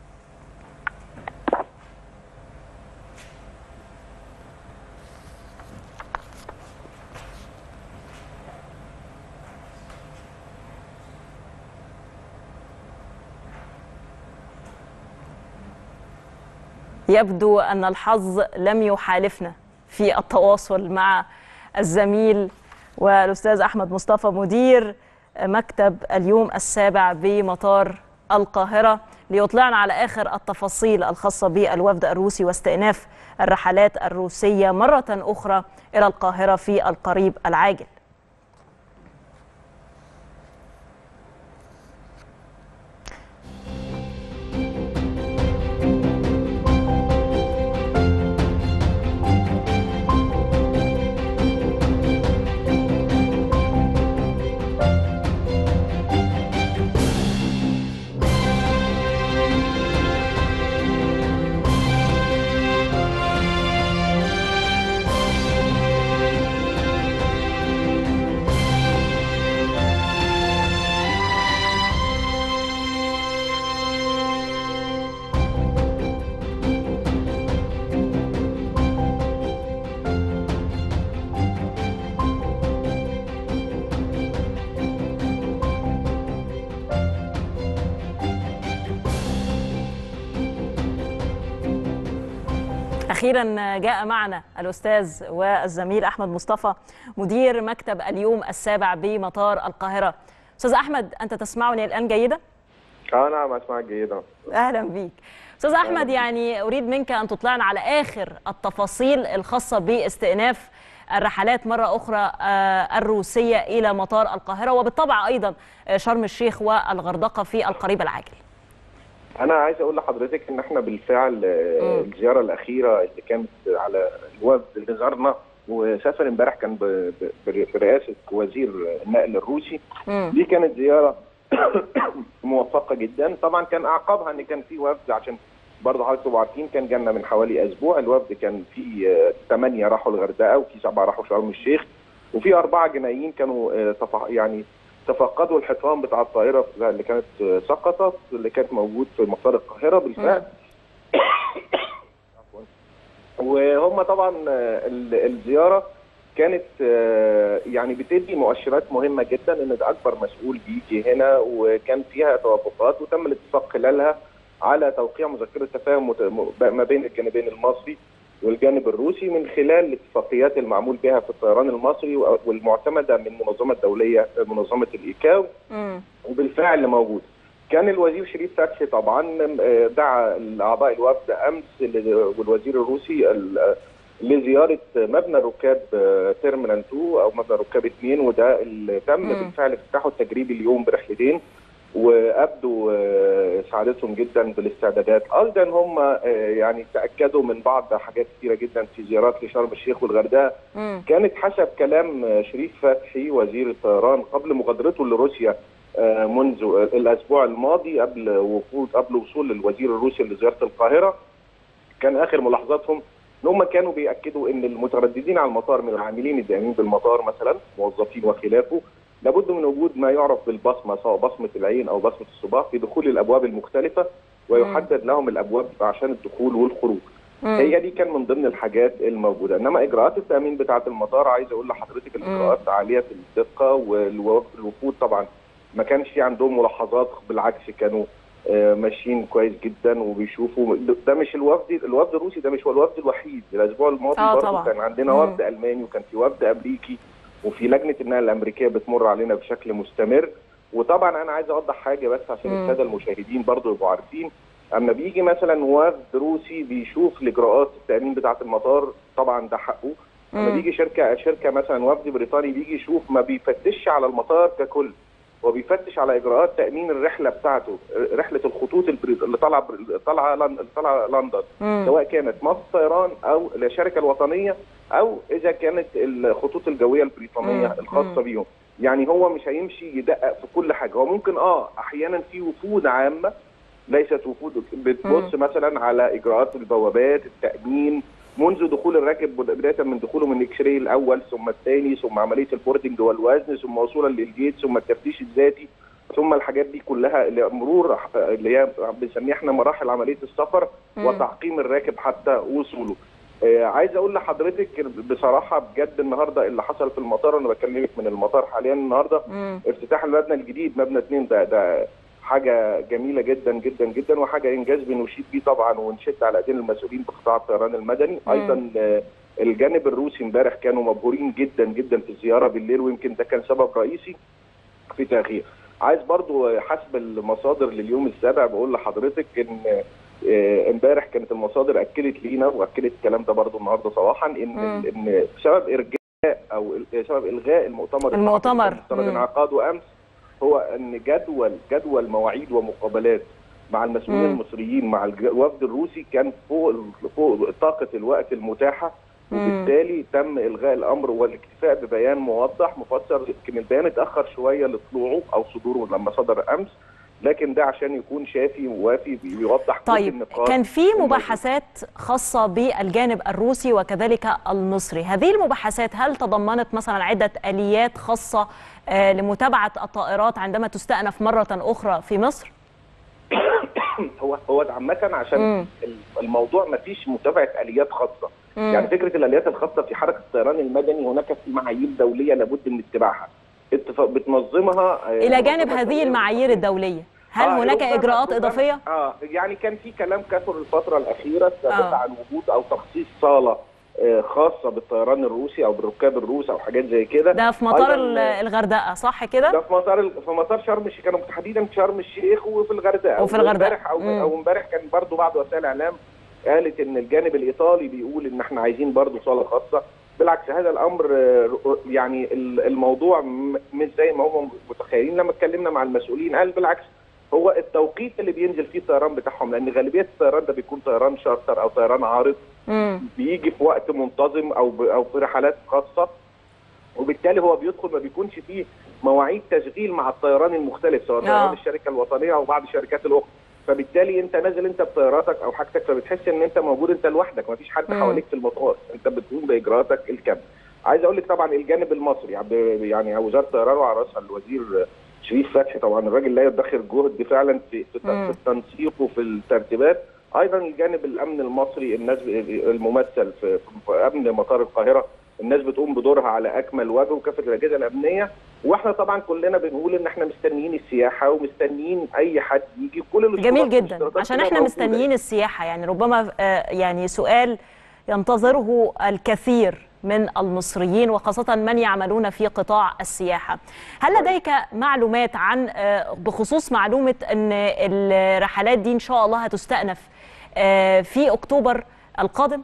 يبدو أن الحظ لم يحالفنا في التواصل مع الزميل والأستاذ أحمد مصطفى مدير مكتب اليوم السابع بمطار القاهرة ليطلعنا على آخر التفاصيل الخاصة بالوفد الروسي واستئناف الرحلات الروسية مرة أخرى إلى القاهرة في القريب العاجل اخيرا جاء معنا الاستاذ والزميل احمد مصطفى مدير مكتب اليوم السابع بمطار القاهره استاذ احمد انت تسمعني الان جيدا اه نعم اسمعك جيدا اهلا بيك استاذ احمد يعني اريد منك ان تطلعنا على اخر التفاصيل الخاصه باستئناف الرحلات مرة أخرى آه، الروسية إلى مطار القاهرة وبالطبع أيضا آه، شرم الشيخ والغردقة في القريب العاجل انا عايز اقول لحضرتك ان احنا بالفعل آه، الزياره الاخيره اللي كانت على الوفد اللي زارنا وسافر امبارح كان ب- ب- برئاسه وزير النقل الروسي مم. دي كانت زياره موفقه جدا طبعا كان اعقابها ان كان في وفد عشان برضه حضرتك تبقوا عارفين كان جالنا من حوالي اسبوع الوفد كان في ثمانيه راحوا الغردقه وفي سبعه راحوا شرم الشيخ وفي اربعه جنايين كانوا آه، تفا- يعني تفقدوا الحيطان بتاع الطائره اللي كانت آه، سقطت اللي كانت موجود في مطار القاهره بالفعل عفواً. وهم طبعا آه، ال- الزياره كانت آه، يعني بتدي مؤشرات مهمه جدا ان ده اكبر مسؤول بيجي هنا وكان فيها توافقات وتم الاتفاق خلالها على توقيع مذكره تفاهم مت- م- ما بين الجانبين المصري والجانب الروسي من خلال الاتفاقيات المعمول بها في الطيران المصري و- والمعتمده من منظمه دوليه منظمه الايكاو مم. وبالفعل موجود كان الوزير شريف فتحي طبعا آه، دعا اعضاء الوفد امس ل- والوزير الروسي ال- آه، لزياره مبنى ركاب آه، تيرمينال 2 او مبنى ركاب 2 وده اللي تم مم. بالفعل افتتاحه التجريبي اليوم برحلتين وابدوا آه، سعادتهم جدا بالاستعدادات ايضا هم آه، يعني تاكدوا من بعض حاجات كثيره جدا في زيارات لشرم الشيخ والغردقه مم. كانت حسب كلام شريف فتحي وزير الطيران قبل مغادرته لروسيا آه، منذ الاسبوع الماضي قبل وفود قبل وصول الوزير الروسي لزياره القاهره كان اخر ملاحظاتهم ان هم كانوا بياكدوا ان المترددين على المطار من العاملين الدائمين بالمطار مثلا موظفين وخلافه لابد من وجود ما يعرف بالبصمه سواء بصمه العين او بصمه الصباع في دخول الابواب المختلفه ويحدد لهم الابواب عشان الدخول والخروج. هي دي كان من ضمن الحاجات الموجوده انما اجراءات التامين بتاعه المطار عايز اقول لحضرتك الاجراءات عاليه الدقه والوفود طبعا ما كانش في عندهم ملاحظات بالعكس كانوا آه، ماشيين كويس جدا وبيشوفوا ده مش الوفد الوفد الروسي ده مش هو الوفد الوحيد الاسبوع الماضي آه، برضه طبعا. كان عندنا مم. وفد الماني وكان في وفد امريكي وفي لجنه النقل الامريكيه بتمر علينا بشكل مستمر وطبعا انا عايز اوضح حاجه بس عشان مم. الساده المشاهدين برضه يبقوا عارفين اما بيجي مثلا وفد روسي بيشوف الاجراءات التامين بتاعه المطار طبعا ده حقه اما مم. بيجي شركه شركه مثلا وفد بريطاني بيجي يشوف ما بيفتشش على المطار ككل هو بيفتش على اجراءات تامين الرحله بتاعته رحله الخطوط البريط- اللي طالعه اللي طالعه لن- اللي طالعه لندن مم. سواء كانت مصر طيران او الشركه الوطنيه او اذا كانت الخطوط الجويه البريطانيه مم. الخاصه مم. بيهم يعني هو مش هيمشي يدقق في كل حاجه هو ممكن اه احيانا في وفود عامه ليست وفود بتبص مثلا على اجراءات البوابات التامين منذ دخول الراكب بد- بدايه من دخوله من الاكس راي الاول ثم الثاني ثم عمليه البوردنج والوزن ثم وصولا للجيت ثم التفتيش الذاتي ثم الحاجات دي كلها اللي مرور اللي هي بنسميها احنا مراحل عمليه السفر مم. وتعقيم الراكب حتى وصوله. آه عايز اقول لحضرتك بصراحه بجد النهارده اللي حصل في المطار انا بكلمك من المطار حاليا النهارده مم. افتتاح المبنى الجديد مبنى اثنين ده ده حاجه جميله جدا جدا جدا وحاجه انجاز بنشيد بيه طبعا ونشد على ايدين المسؤولين بقطاع الطيران المدني مم. ايضا آه، الجانب الروسي امبارح كانوا مبهورين جدا جدا في الزياره بالليل ويمكن ده كان سبب رئيسي في تاخير عايز برضو حسب المصادر لليوم السابع بقول لحضرتك ان آه، امبارح كانت المصادر اكدت لينا واكدت الكلام ده برضو النهارده صباحا ان مم. ان سبب ارجاء او ال- سبب الغاء المؤتمر المؤتمر. المفترض مم. انعقاده امس هو ان جدول جدول مواعيد ومقابلات مع المسؤولين مم. المصريين مع الج- الوفد الروسي كان فوق ال- فوق طاقه الوقت المتاحه مم. وبالتالي تم الغاء الامر والاكتفاء ببيان موضح مفسر يمكن البيان اتاخر شويه لطلوعه او صدوره لما صدر امس لكن ده عشان يكون شافي ووافي بيوضح كل طيب النقاط كان في الموجودة. مباحثات خاصة بالجانب الروسي وكذلك المصري هذه المباحثات هل تضمنت مثلا عدة آليات خاصة آه، لمتابعة الطائرات عندما تستأنف مرة أخرى في مصر؟ هو هو عامه عشان مم. الموضوع ما فيش متابعه اليات خاصه مم. يعني فكره الاليات الخاصه في حركه الطيران المدني هناك في معايير دوليه لابد من اتباعها اتفاق بتنظمها آه، إلى جانب منظمة هذه الدولية المعايير الدولية هل آه، هناك ربما- إجراءات ربما- إضافية؟ اه يعني كان في كلام كثر الفتره الاخيره الثابته آه. عن وجود او تخصيص صاله آه، خاصه بالطيران الروسي او بالركاب الروس او حاجات زي كده ده في مطار أيضاً، ال- الغردقه صح كده ده في مطار ال- في مطار شرم الشيخ كانوا تحديدا في شرم الشيخ وفي الغردقه وفي الغردقة. وامبارح او مم. او امبارح كان برضو بعض وسائل الاعلام قالت ان الجانب الايطالي بيقول ان احنا عايزين برضو صاله خاصه بالعكس هذا الامر آه، يعني ال- الموضوع م- مش زي ما هم متخيلين لما اتكلمنا مع المسؤولين قال بالعكس هو التوقيت اللي بينزل فيه الطيران بتاعهم لان غالبيه الطيران ده بيكون طيران شارتر او طيران عارض مم. بيجي في وقت منتظم او ب- او في رحلات خاصه وبالتالي هو بيدخل ما بيكونش فيه مواعيد تشغيل مع الطيران المختلف سواء طيران آه. الشركه الوطنيه او بعض الشركات الاخرى فبالتالي انت نازل انت بطياراتك او حاجتك فبتحس ان انت موجود انت لوحدك ما فيش حد مم. حواليك في المطار انت بتقوم باجراءاتك الكامله عايز اقول لك طبعا الجانب المصري يعني يعني وزاره الطيران وعلى راسها الوزير شريف فتحي طبعا الراجل لا يدخر جهد فعلا في في مم. في التنسيق وفي الترتيبات ايضا الجانب الامن المصري الناس ب- الممثل في, في امن مطار القاهره الناس بتقوم بدورها على اكمل وجه وكافه الاجهزه الامنيه واحنا طبعا كلنا بنقول ان احنا مستنيين السياحه ومستنيين اي حد يجي كل الاشتراطات جميل جدا والاشتراطات عشان كلها احنا موجودة. مستنيين السياحه يعني ربما آه، يعني سؤال ينتظره الكثير من المصريين وخاصة من يعملون في قطاع السياحة هل لديك معلومات عن آه، بخصوص معلومة أن الرحلات دي إن شاء الله هتستأنف آه، في أكتوبر القادم؟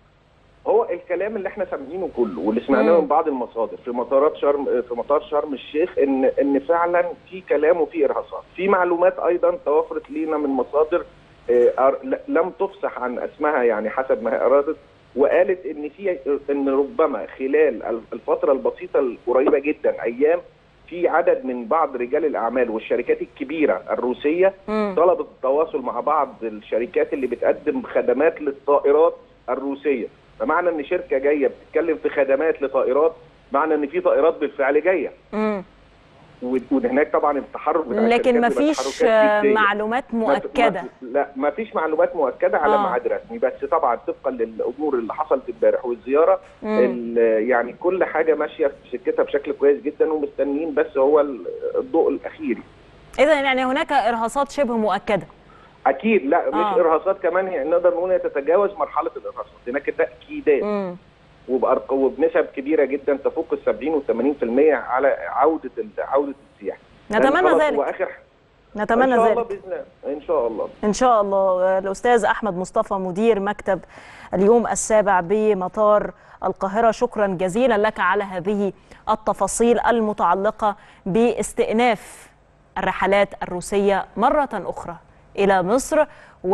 هو الكلام اللي احنا سامعينه كله واللي سمعناه مم. من بعض المصادر في مطارات شرم في مطار شرم الشيخ ان ان فعلا في كلام وفي ارهاصات في معلومات ايضا توفرت لينا من مصادر آه، أر- ل- لم تفصح عن اسمها يعني حسب ما هي ارادت وقالت ان في ان ربما خلال الفتره البسيطه القريبه جدا ايام في عدد من بعض رجال الاعمال والشركات الكبيره الروسيه مم. طلبت التواصل مع بعض الشركات اللي بتقدم خدمات للطائرات الروسيه فمعنى ان شركه جايه بتتكلم في خدمات لطائرات معنى ان في طائرات بالفعل جايه مم. و- وهناك طبعا التحرك بتاع لكن الشركات بيبقى مفيش تحركات آه، جدية. معلومات ما- مؤكدة ما لا ما فيش معلومات مؤكده على آه. ميعاد رسمي بس طبعا طبقا للامور اللي حصلت امبارح والزياره مم. ال- يعني كل حاجه ماشيه في سكتها بشكل كويس جدا ومستنيين بس هو ال- الضوء الاخيري إذا يعني هناك إرهاصات شبه مؤكدة اكيد لا مش آه. ارهاصات كمان يعني نقدر نقول هي تتجاوز مرحله الارهاصات هناك تاكيدات مم. وبأرق- وبنسب كبيره جدا تفوق ال 70 وال 80% على عوده ال- عوده السياحه نتمنى يعني خلاص ذلك. هو اخر نتمنى ان شاء ذلك الله باذن الله ان شاء الله إن شاء الله الأستاذ أحمد مصطفى مدير مكتب اليوم السابع بمطار القاهرة شكرا جزيلا لك على هذه التفاصيل المتعلقة باستئناف الرحلات الروسية مرة أخرى إلى مصر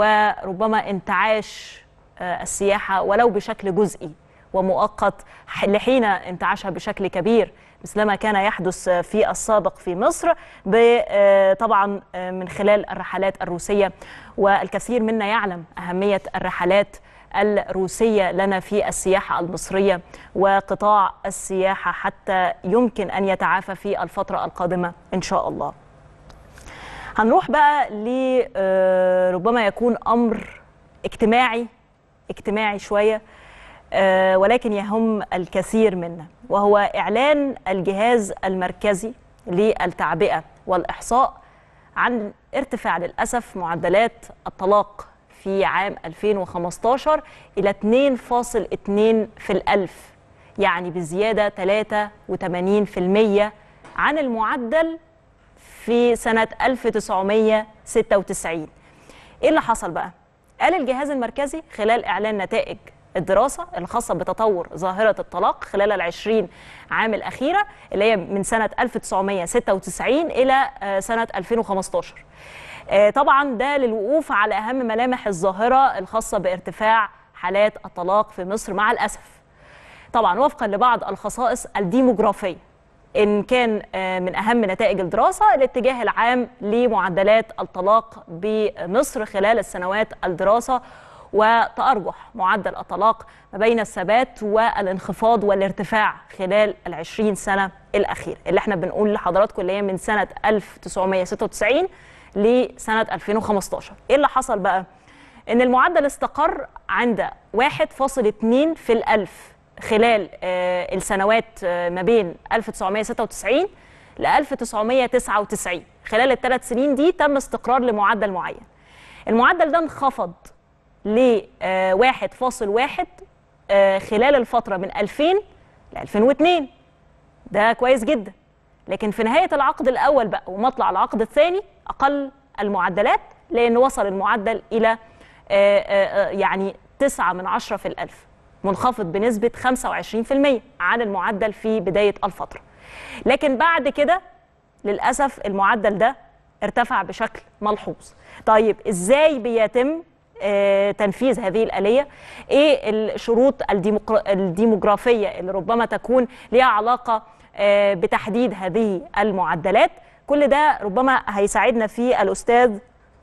وربما انتعاش آه، السياحة ولو بشكل جزئي ومؤقت ح- لحين انتعاشها بشكل كبير مثلما كان يحدث في السابق في مصر ب- آه، طبعا آه، من خلال الرحلات الروسية والكثير منا يعلم أهمية الرحلات الروسية لنا في السياحة المصرية وقطاع السياحة حتى يمكن أن يتعافى في الفترة القادمة إن شاء الله هنروح بقى ل آه، ربما يكون امر اجتماعي اجتماعي شويه آه، ولكن يهم الكثير منا وهو اعلان الجهاز المركزي للتعبئه والاحصاء عن ارتفاع للاسف معدلات الطلاق في عام 2015 الى 2.2 في الالف يعني بزياده 83% عن المعدل في سنة 1996 إيه اللي حصل بقى؟ قال الجهاز المركزي خلال إعلان نتائج الدراسة الخاصة بتطور ظاهرة الطلاق خلال العشرين عام الأخيرة اللي هي من سنة 1996 إلى آه، سنة 2015 آه، طبعا ده للوقوف على أهم ملامح الظاهرة الخاصة بارتفاع حالات الطلاق في مصر مع الأسف طبعا وفقا لبعض الخصائص الديموغرافيه ان كان آه، من اهم نتائج الدراسه الاتجاه العام لمعدلات الطلاق بمصر خلال السنوات الدراسه وتأرجح معدل الطلاق ما بين الثبات والانخفاض والارتفاع خلال العشرين سنة الأخيرة اللي احنا بنقول لحضراتكم اللي هي من سنة 1996 لسنة 2015 ايه اللي حصل بقى؟ ان المعدل استقر عند 1.2 في الألف خلال آه، السنوات آه، ما بين 1996 ل 1999 خلال الثلاث سنين دي تم استقرار لمعدل معين المعدل ده انخفض ل 1.1 آه، خلال الفتره من 2000 ل 2002 ده كويس جدا لكن في نهايه العقد الاول بقى ومطلع العقد الثاني اقل المعدلات لان وصل المعدل الى آه، آه، آه، يعني 9 من 10 في الألف منخفض بنسبة 25% عن المعدل في بداية الفترة لكن بعد كده للأسف المعدل ده ارتفع بشكل ملحوظ طيب إزاي بيتم آه، تنفيذ هذه الآلية إيه الشروط الديمقر- الديموغرافية اللي ربما تكون لها علاقة آه، بتحديد هذه المعدلات كل ده ربما هيساعدنا فيه الأستاذ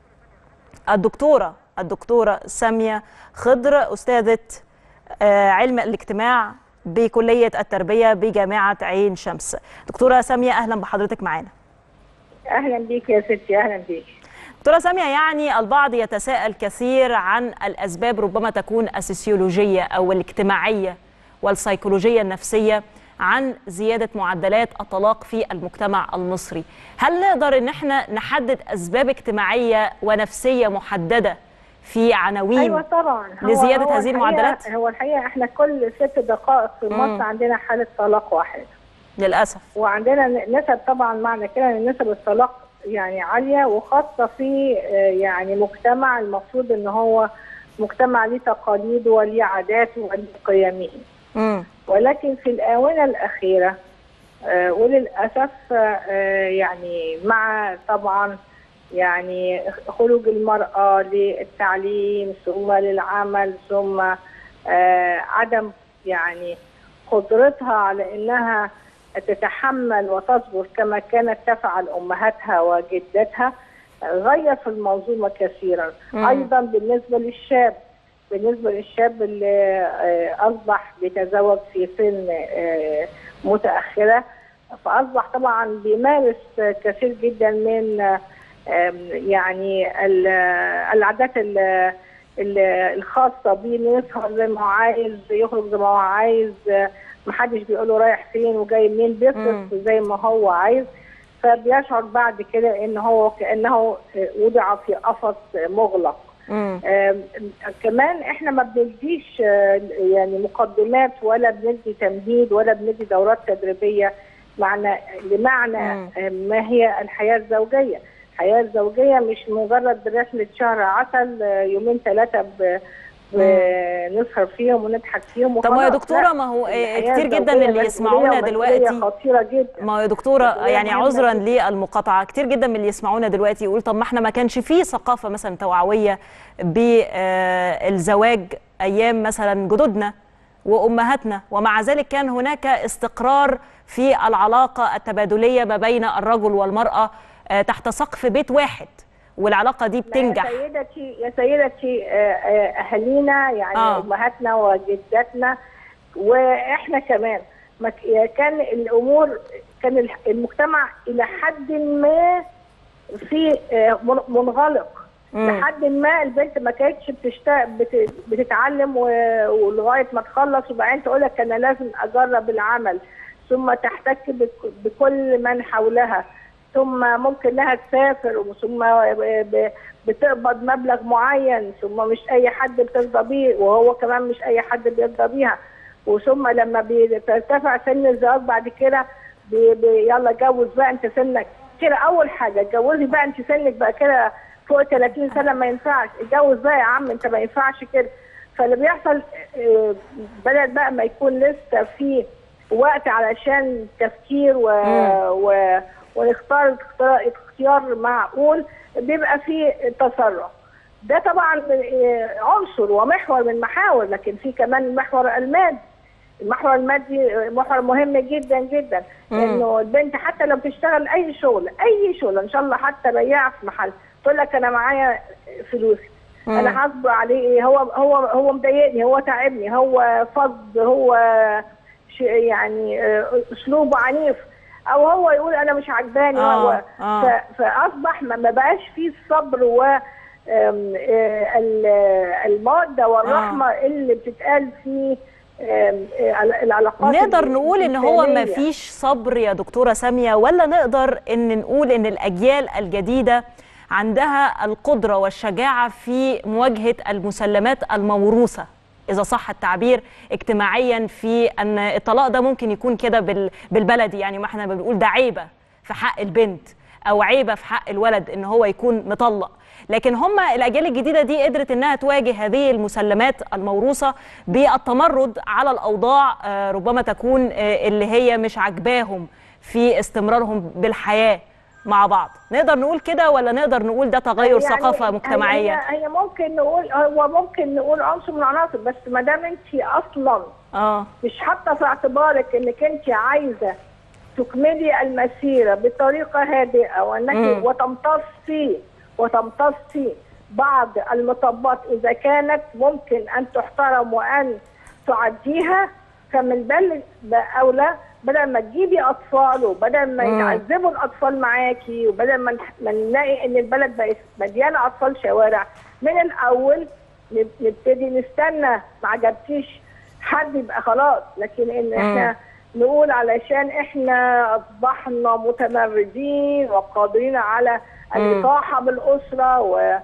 الدكتورة الدكتورة سامية خضر أستاذة آه، علم الاجتماع بكلية التربية بجامعة عين شمس دكتورة سامية أهلا بحضرتك معانا اهلا بيك يا ستي اهلا بيك دكتورة سامية يعني البعض يتساءل كثير عن الأسباب ربما تكون السوسيولوجية أو الاجتماعية والسيكولوجية النفسية عن زيادة معدلات الطلاق في المجتمع المصري هل نقدر ان احنا نحدد أسباب اجتماعية ونفسية محددة في عناوين ايوه طبعا هو لزيادة هو هذه الحقيقة- المعدلات؟ هو الحقيقه احنا كل ست دقائق في مم. مصر عندنا حاله طلاق واحده للأسف وعندنا نسب طبعا معنى كده ان نسب الطلاق يعني عاليه وخاصه في آه، يعني مجتمع المفروض ان هو مجتمع ليه تقاليد وليه عادات وليه قيمه مم. ولكن في الآونة الأخيرة آه، وللأسف آه، يعني مع طبعا يعني خروج المرأة للتعليم ثم للعمل ثم آه، عدم يعني قدرتها على انها تتحمل وتصبر كما كانت تفعل امهاتها وجداتها آه، غير في المنظومه كثيرا مم. ايضا بالنسبه للشاب بالنسبه للشاب اللي آه، اصبح بيتزوج في سن آه، متاخره فاصبح طبعا بيمارس آه، كثير جدا من آه، آم، يعني ال- العادات ال- ال- الخاصه بيه إنه يسهر زي ما هو عايز يخرج زي ما هو عايز آه، محدش بيقول له رايح فين وجاي منين بيصرف زي ما هو عايز فبيشعر بعد كده ان هو كانه آه، وضع في قفص آه، مغلق مم. آم، كمان احنا ما بنديش آه، يعني مقدمات ولا بندي تمهيد ولا بندي دورات تدريبيه معنى لمعنى آه، ما هي الحياه الزوجيه الحياه الزوجيه مش مجرد رحله شهر عسل آه، يومين ثلاثه ب- بنسهر فيهم ونضحك فيهم طب ما يا وخلاص. دكتوره لا، ما هو آه، الحياة كتير جدا الزوجية من اللي مسؤولية يسمعونا ومسؤولية دلوقتي خطيره جدا ما هو يا دكتوره مسؤولية يعني مهمة عذرا جداً. للمقاطعه كتير جدا من اللي يسمعونا دلوقتي يقول طب ما احنا ما كانش فيه ثقافه مثلا توعويه بالزواج ايام مثلا جدودنا وامهاتنا ومع ذلك كان هناك استقرار في العلاقه التبادليه ما بين الرجل والمراه آه، تحت سقف بيت واحد والعلاقه دي بتنجح يا سيدتي يا سيدتي آه، آه، اهالينا يعني آه. آه. امهاتنا وجداتنا واحنا كمان ما ك- كان الامور كان الح- المجتمع الى حد ما في آه، من- منغلق مم. لحد ما البنت ما كانتش بتشت... بت... بتتعلم و- ولغايه ما تخلص وبعدين تقول لك انا لازم اجرب العمل ثم تحتك بك... بكل من حولها ثم ممكن انها تسافر ثم ب- بتقبض مبلغ معين ثم مش اي حد بترضى بيه وهو كمان مش اي حد بيرضى بيها وثم لما بترتفع سن الزواج بعد كده بي بي يلا اتجوز بقى انت سنك كده اول حاجه اتجوزي بقى انت سنك بقى كده فوق 30 سنه ما ينفعش اتجوز بقى يا عم انت ما ينفعش كده فاللي بيحصل آه، بدل بقى ما يكون لسه في وقت علشان تفكير و... و... ونختار اختيار- اختيار معقول بيبقى في تسرع ده طبعا آه، عنصر ومحور من محاور لكن في كمان المحور المادي المحور المادي محور مهم جدا جدا مم. انه البنت حتى لو بتشتغل اي شغل اي شغل ان شاء الله حتى بياعه في محل تقول لك انا معايا فلوس مم. انا هصبر عليه ايه هو هو هو مضايقني هو تعبني هو فظ هو ش- يعني آه، اسلوبه عنيف او هو يقول انا مش عجباني آه، هو آه. ف- فاصبح ما ما بقاش فيه الصبر و آم، آه، ال- الموده والرحمه اللي بتتقال في آم، آه، العلاقات نقدر نقول ان هو ما الإنسانية. فيش صبر يا دكتوره ساميه ولا نقدر ان نقول ان الاجيال الجديده عندها القدره والشجاعه في مواجهه المسلمات الموروثه اذا صح التعبير اجتماعيا في ان الطلاق ده ممكن يكون كده بال- بالبلدي يعني ما احنا بنقول ده عيبه في حق البنت او عيبه في حق الولد ان هو يكون مطلق لكن هم الاجيال الجديده دي قدرت انها تواجه هذه المسلمات الموروثه بالتمرد على الاوضاع آه، ربما تكون آه، اللي هي مش عاجباهم في استمرارهم بالحياه مع بعض نقدر نقول كده ولا نقدر نقول ده تغير يعني ثقافه مجتمعيه هي, هي ممكن نقول هو ممكن نقول عنصر من العناصر بس ما دام انت اصلا اه مش حاطه في اعتبارك انك انت عايزه تكملي المسيره بطريقه هادئه وانك مم. وتمتصي وتمتصي بعض المطبات اذا كانت ممكن ان تحترم وان تعديها فمن بل اولى بدل ما تجيبي اطفال وبدل ما مم. يتعذبوا الاطفال معاكي وبدل ما نح- ما نلاقي ان البلد بقت مليانه اطفال شوارع من الاول نب- نبتدي نستنى ما عجبتيش حد يبقى خلاص لكن ان احنا نقول علشان احنا اصبحنا متمردين وقادرين على الاطاحه بالاسره و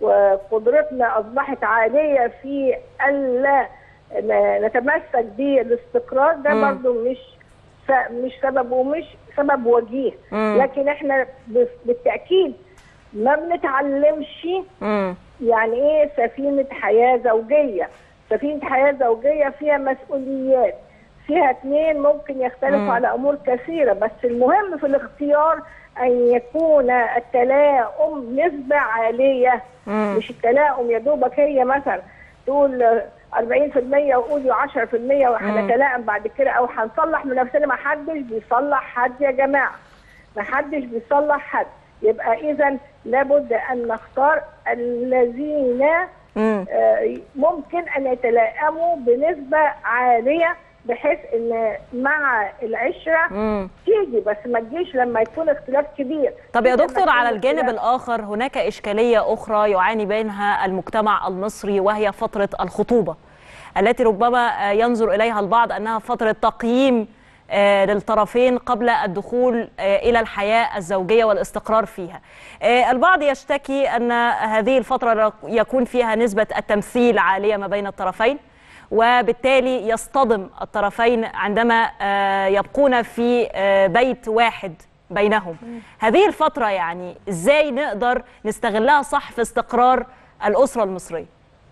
وقدرتنا اصبحت عاليه في الا ن- نتمسك بالاستقرار ده مم. برضو مش س- مش سبب ومش سبب وجيه مم. لكن احنا بس- بالتاكيد ما بنتعلمش امم يعني ايه سفينه حياه زوجيه سفينه حياه زوجيه فيها مسؤوليات فيها اثنين ممكن يختلفوا مم. على امور كثيره بس المهم في الاختيار ان يكون التلاؤم نسبه عاليه مم. مش التلاؤم يا دوبك هي مثلا تقول آه، 40% وقولي 10% وهنتلائم بعد كده او هنصلح من نفسنا ما حدش بيصلح حد يا جماعه ما حدش بيصلح حد يبقى اذا لابد ان نختار الذين امم آه، ممكن ان يتلائموا بنسبه عاليه بحيث ان مع العشره امم تيجي بس ما تجيش لما يكون اختلاف كبير طب يا لما دكتور يكون على الجانب اختلاف- الآخر هناك إشكالية أخرى يعاني منها المجتمع المصري وهي فترة الخطوبة التي ربما آه، ينظر إليها البعض أنها فترة تقييم آه، للطرفين قبل الدخول آه، إلى الحياة الزوجية والاستقرار فيها آه، البعض يشتكي أن هذه الفترة يكون فيها نسبة التمثيل عالية ما بين الطرفين وبالتالي يصطدم الطرفين عندما آه، يبقون في آه، بيت واحد بينهم هذه الفترة يعني ازاي نقدر نستغلها صح في استقرار الأسرة المصرية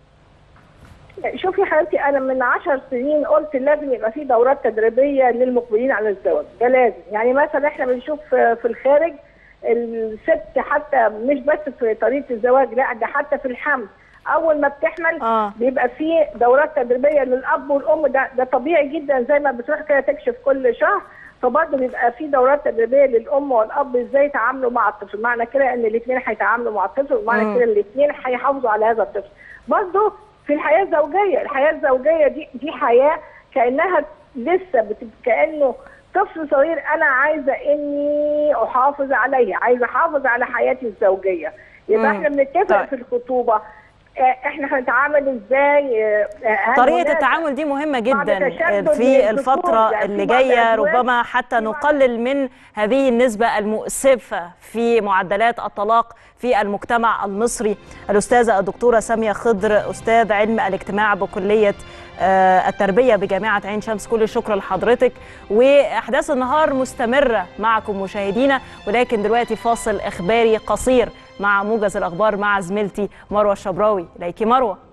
شوفي حبيبتي انا من عشر سنين قلت لازم يبقى في دورات تدريبيه للمقبلين على الزواج ده لازم يعني مثلا احنا بنشوف في في الخارج الست حتى مش بس في طريقه الزواج لا ده حتى في الحمل اول ما بتحمل آه. بيبقى في دورات تدريبيه للاب والام ده ده طبيعي جدا زي ما بتروح كده تكشف كل شهر فبرضه بيبقى في دورات تدريبيه للام والاب ازاي يتعاملوا مع الطفل معنى كده ان الاثنين هيتعاملوا مع الطفل ومعنى مم. كده الاثنين هيحافظوا على هذا الطفل برضه في الحياه الزوجيه الحياه الزوجيه دي دي حياه كانها لسه بت... كانه طفل صغير انا عايزه اني احافظ عليه عايزه احافظ على حياتي الزوجيه يبقى مم. احنا بنتفق طيب. في الخطوبه آه، احنا هنتعامل ازاي آه، هل طريقة هناك- التعامل دي مهمة جدا تشدد في للذكور، الفترة يعني اللي في بعض جاية الأزواج ربما حتى في بعض- نقلل من هذه النسبة المؤسفة في معدلات الطلاق في المجتمع المصري الأستاذة الدكتورة سامية خضر أستاذ علم الاجتماع بكلية آه، التربية بجامعة عين شمس كل الشكر لحضرتك وأحداث النهار مستمرة معكم مشاهدينا ولكن دلوقتي فاصل إخباري قصير مع موجز الأخبار مع زميلتي مروة الشبراوي إليكي مروة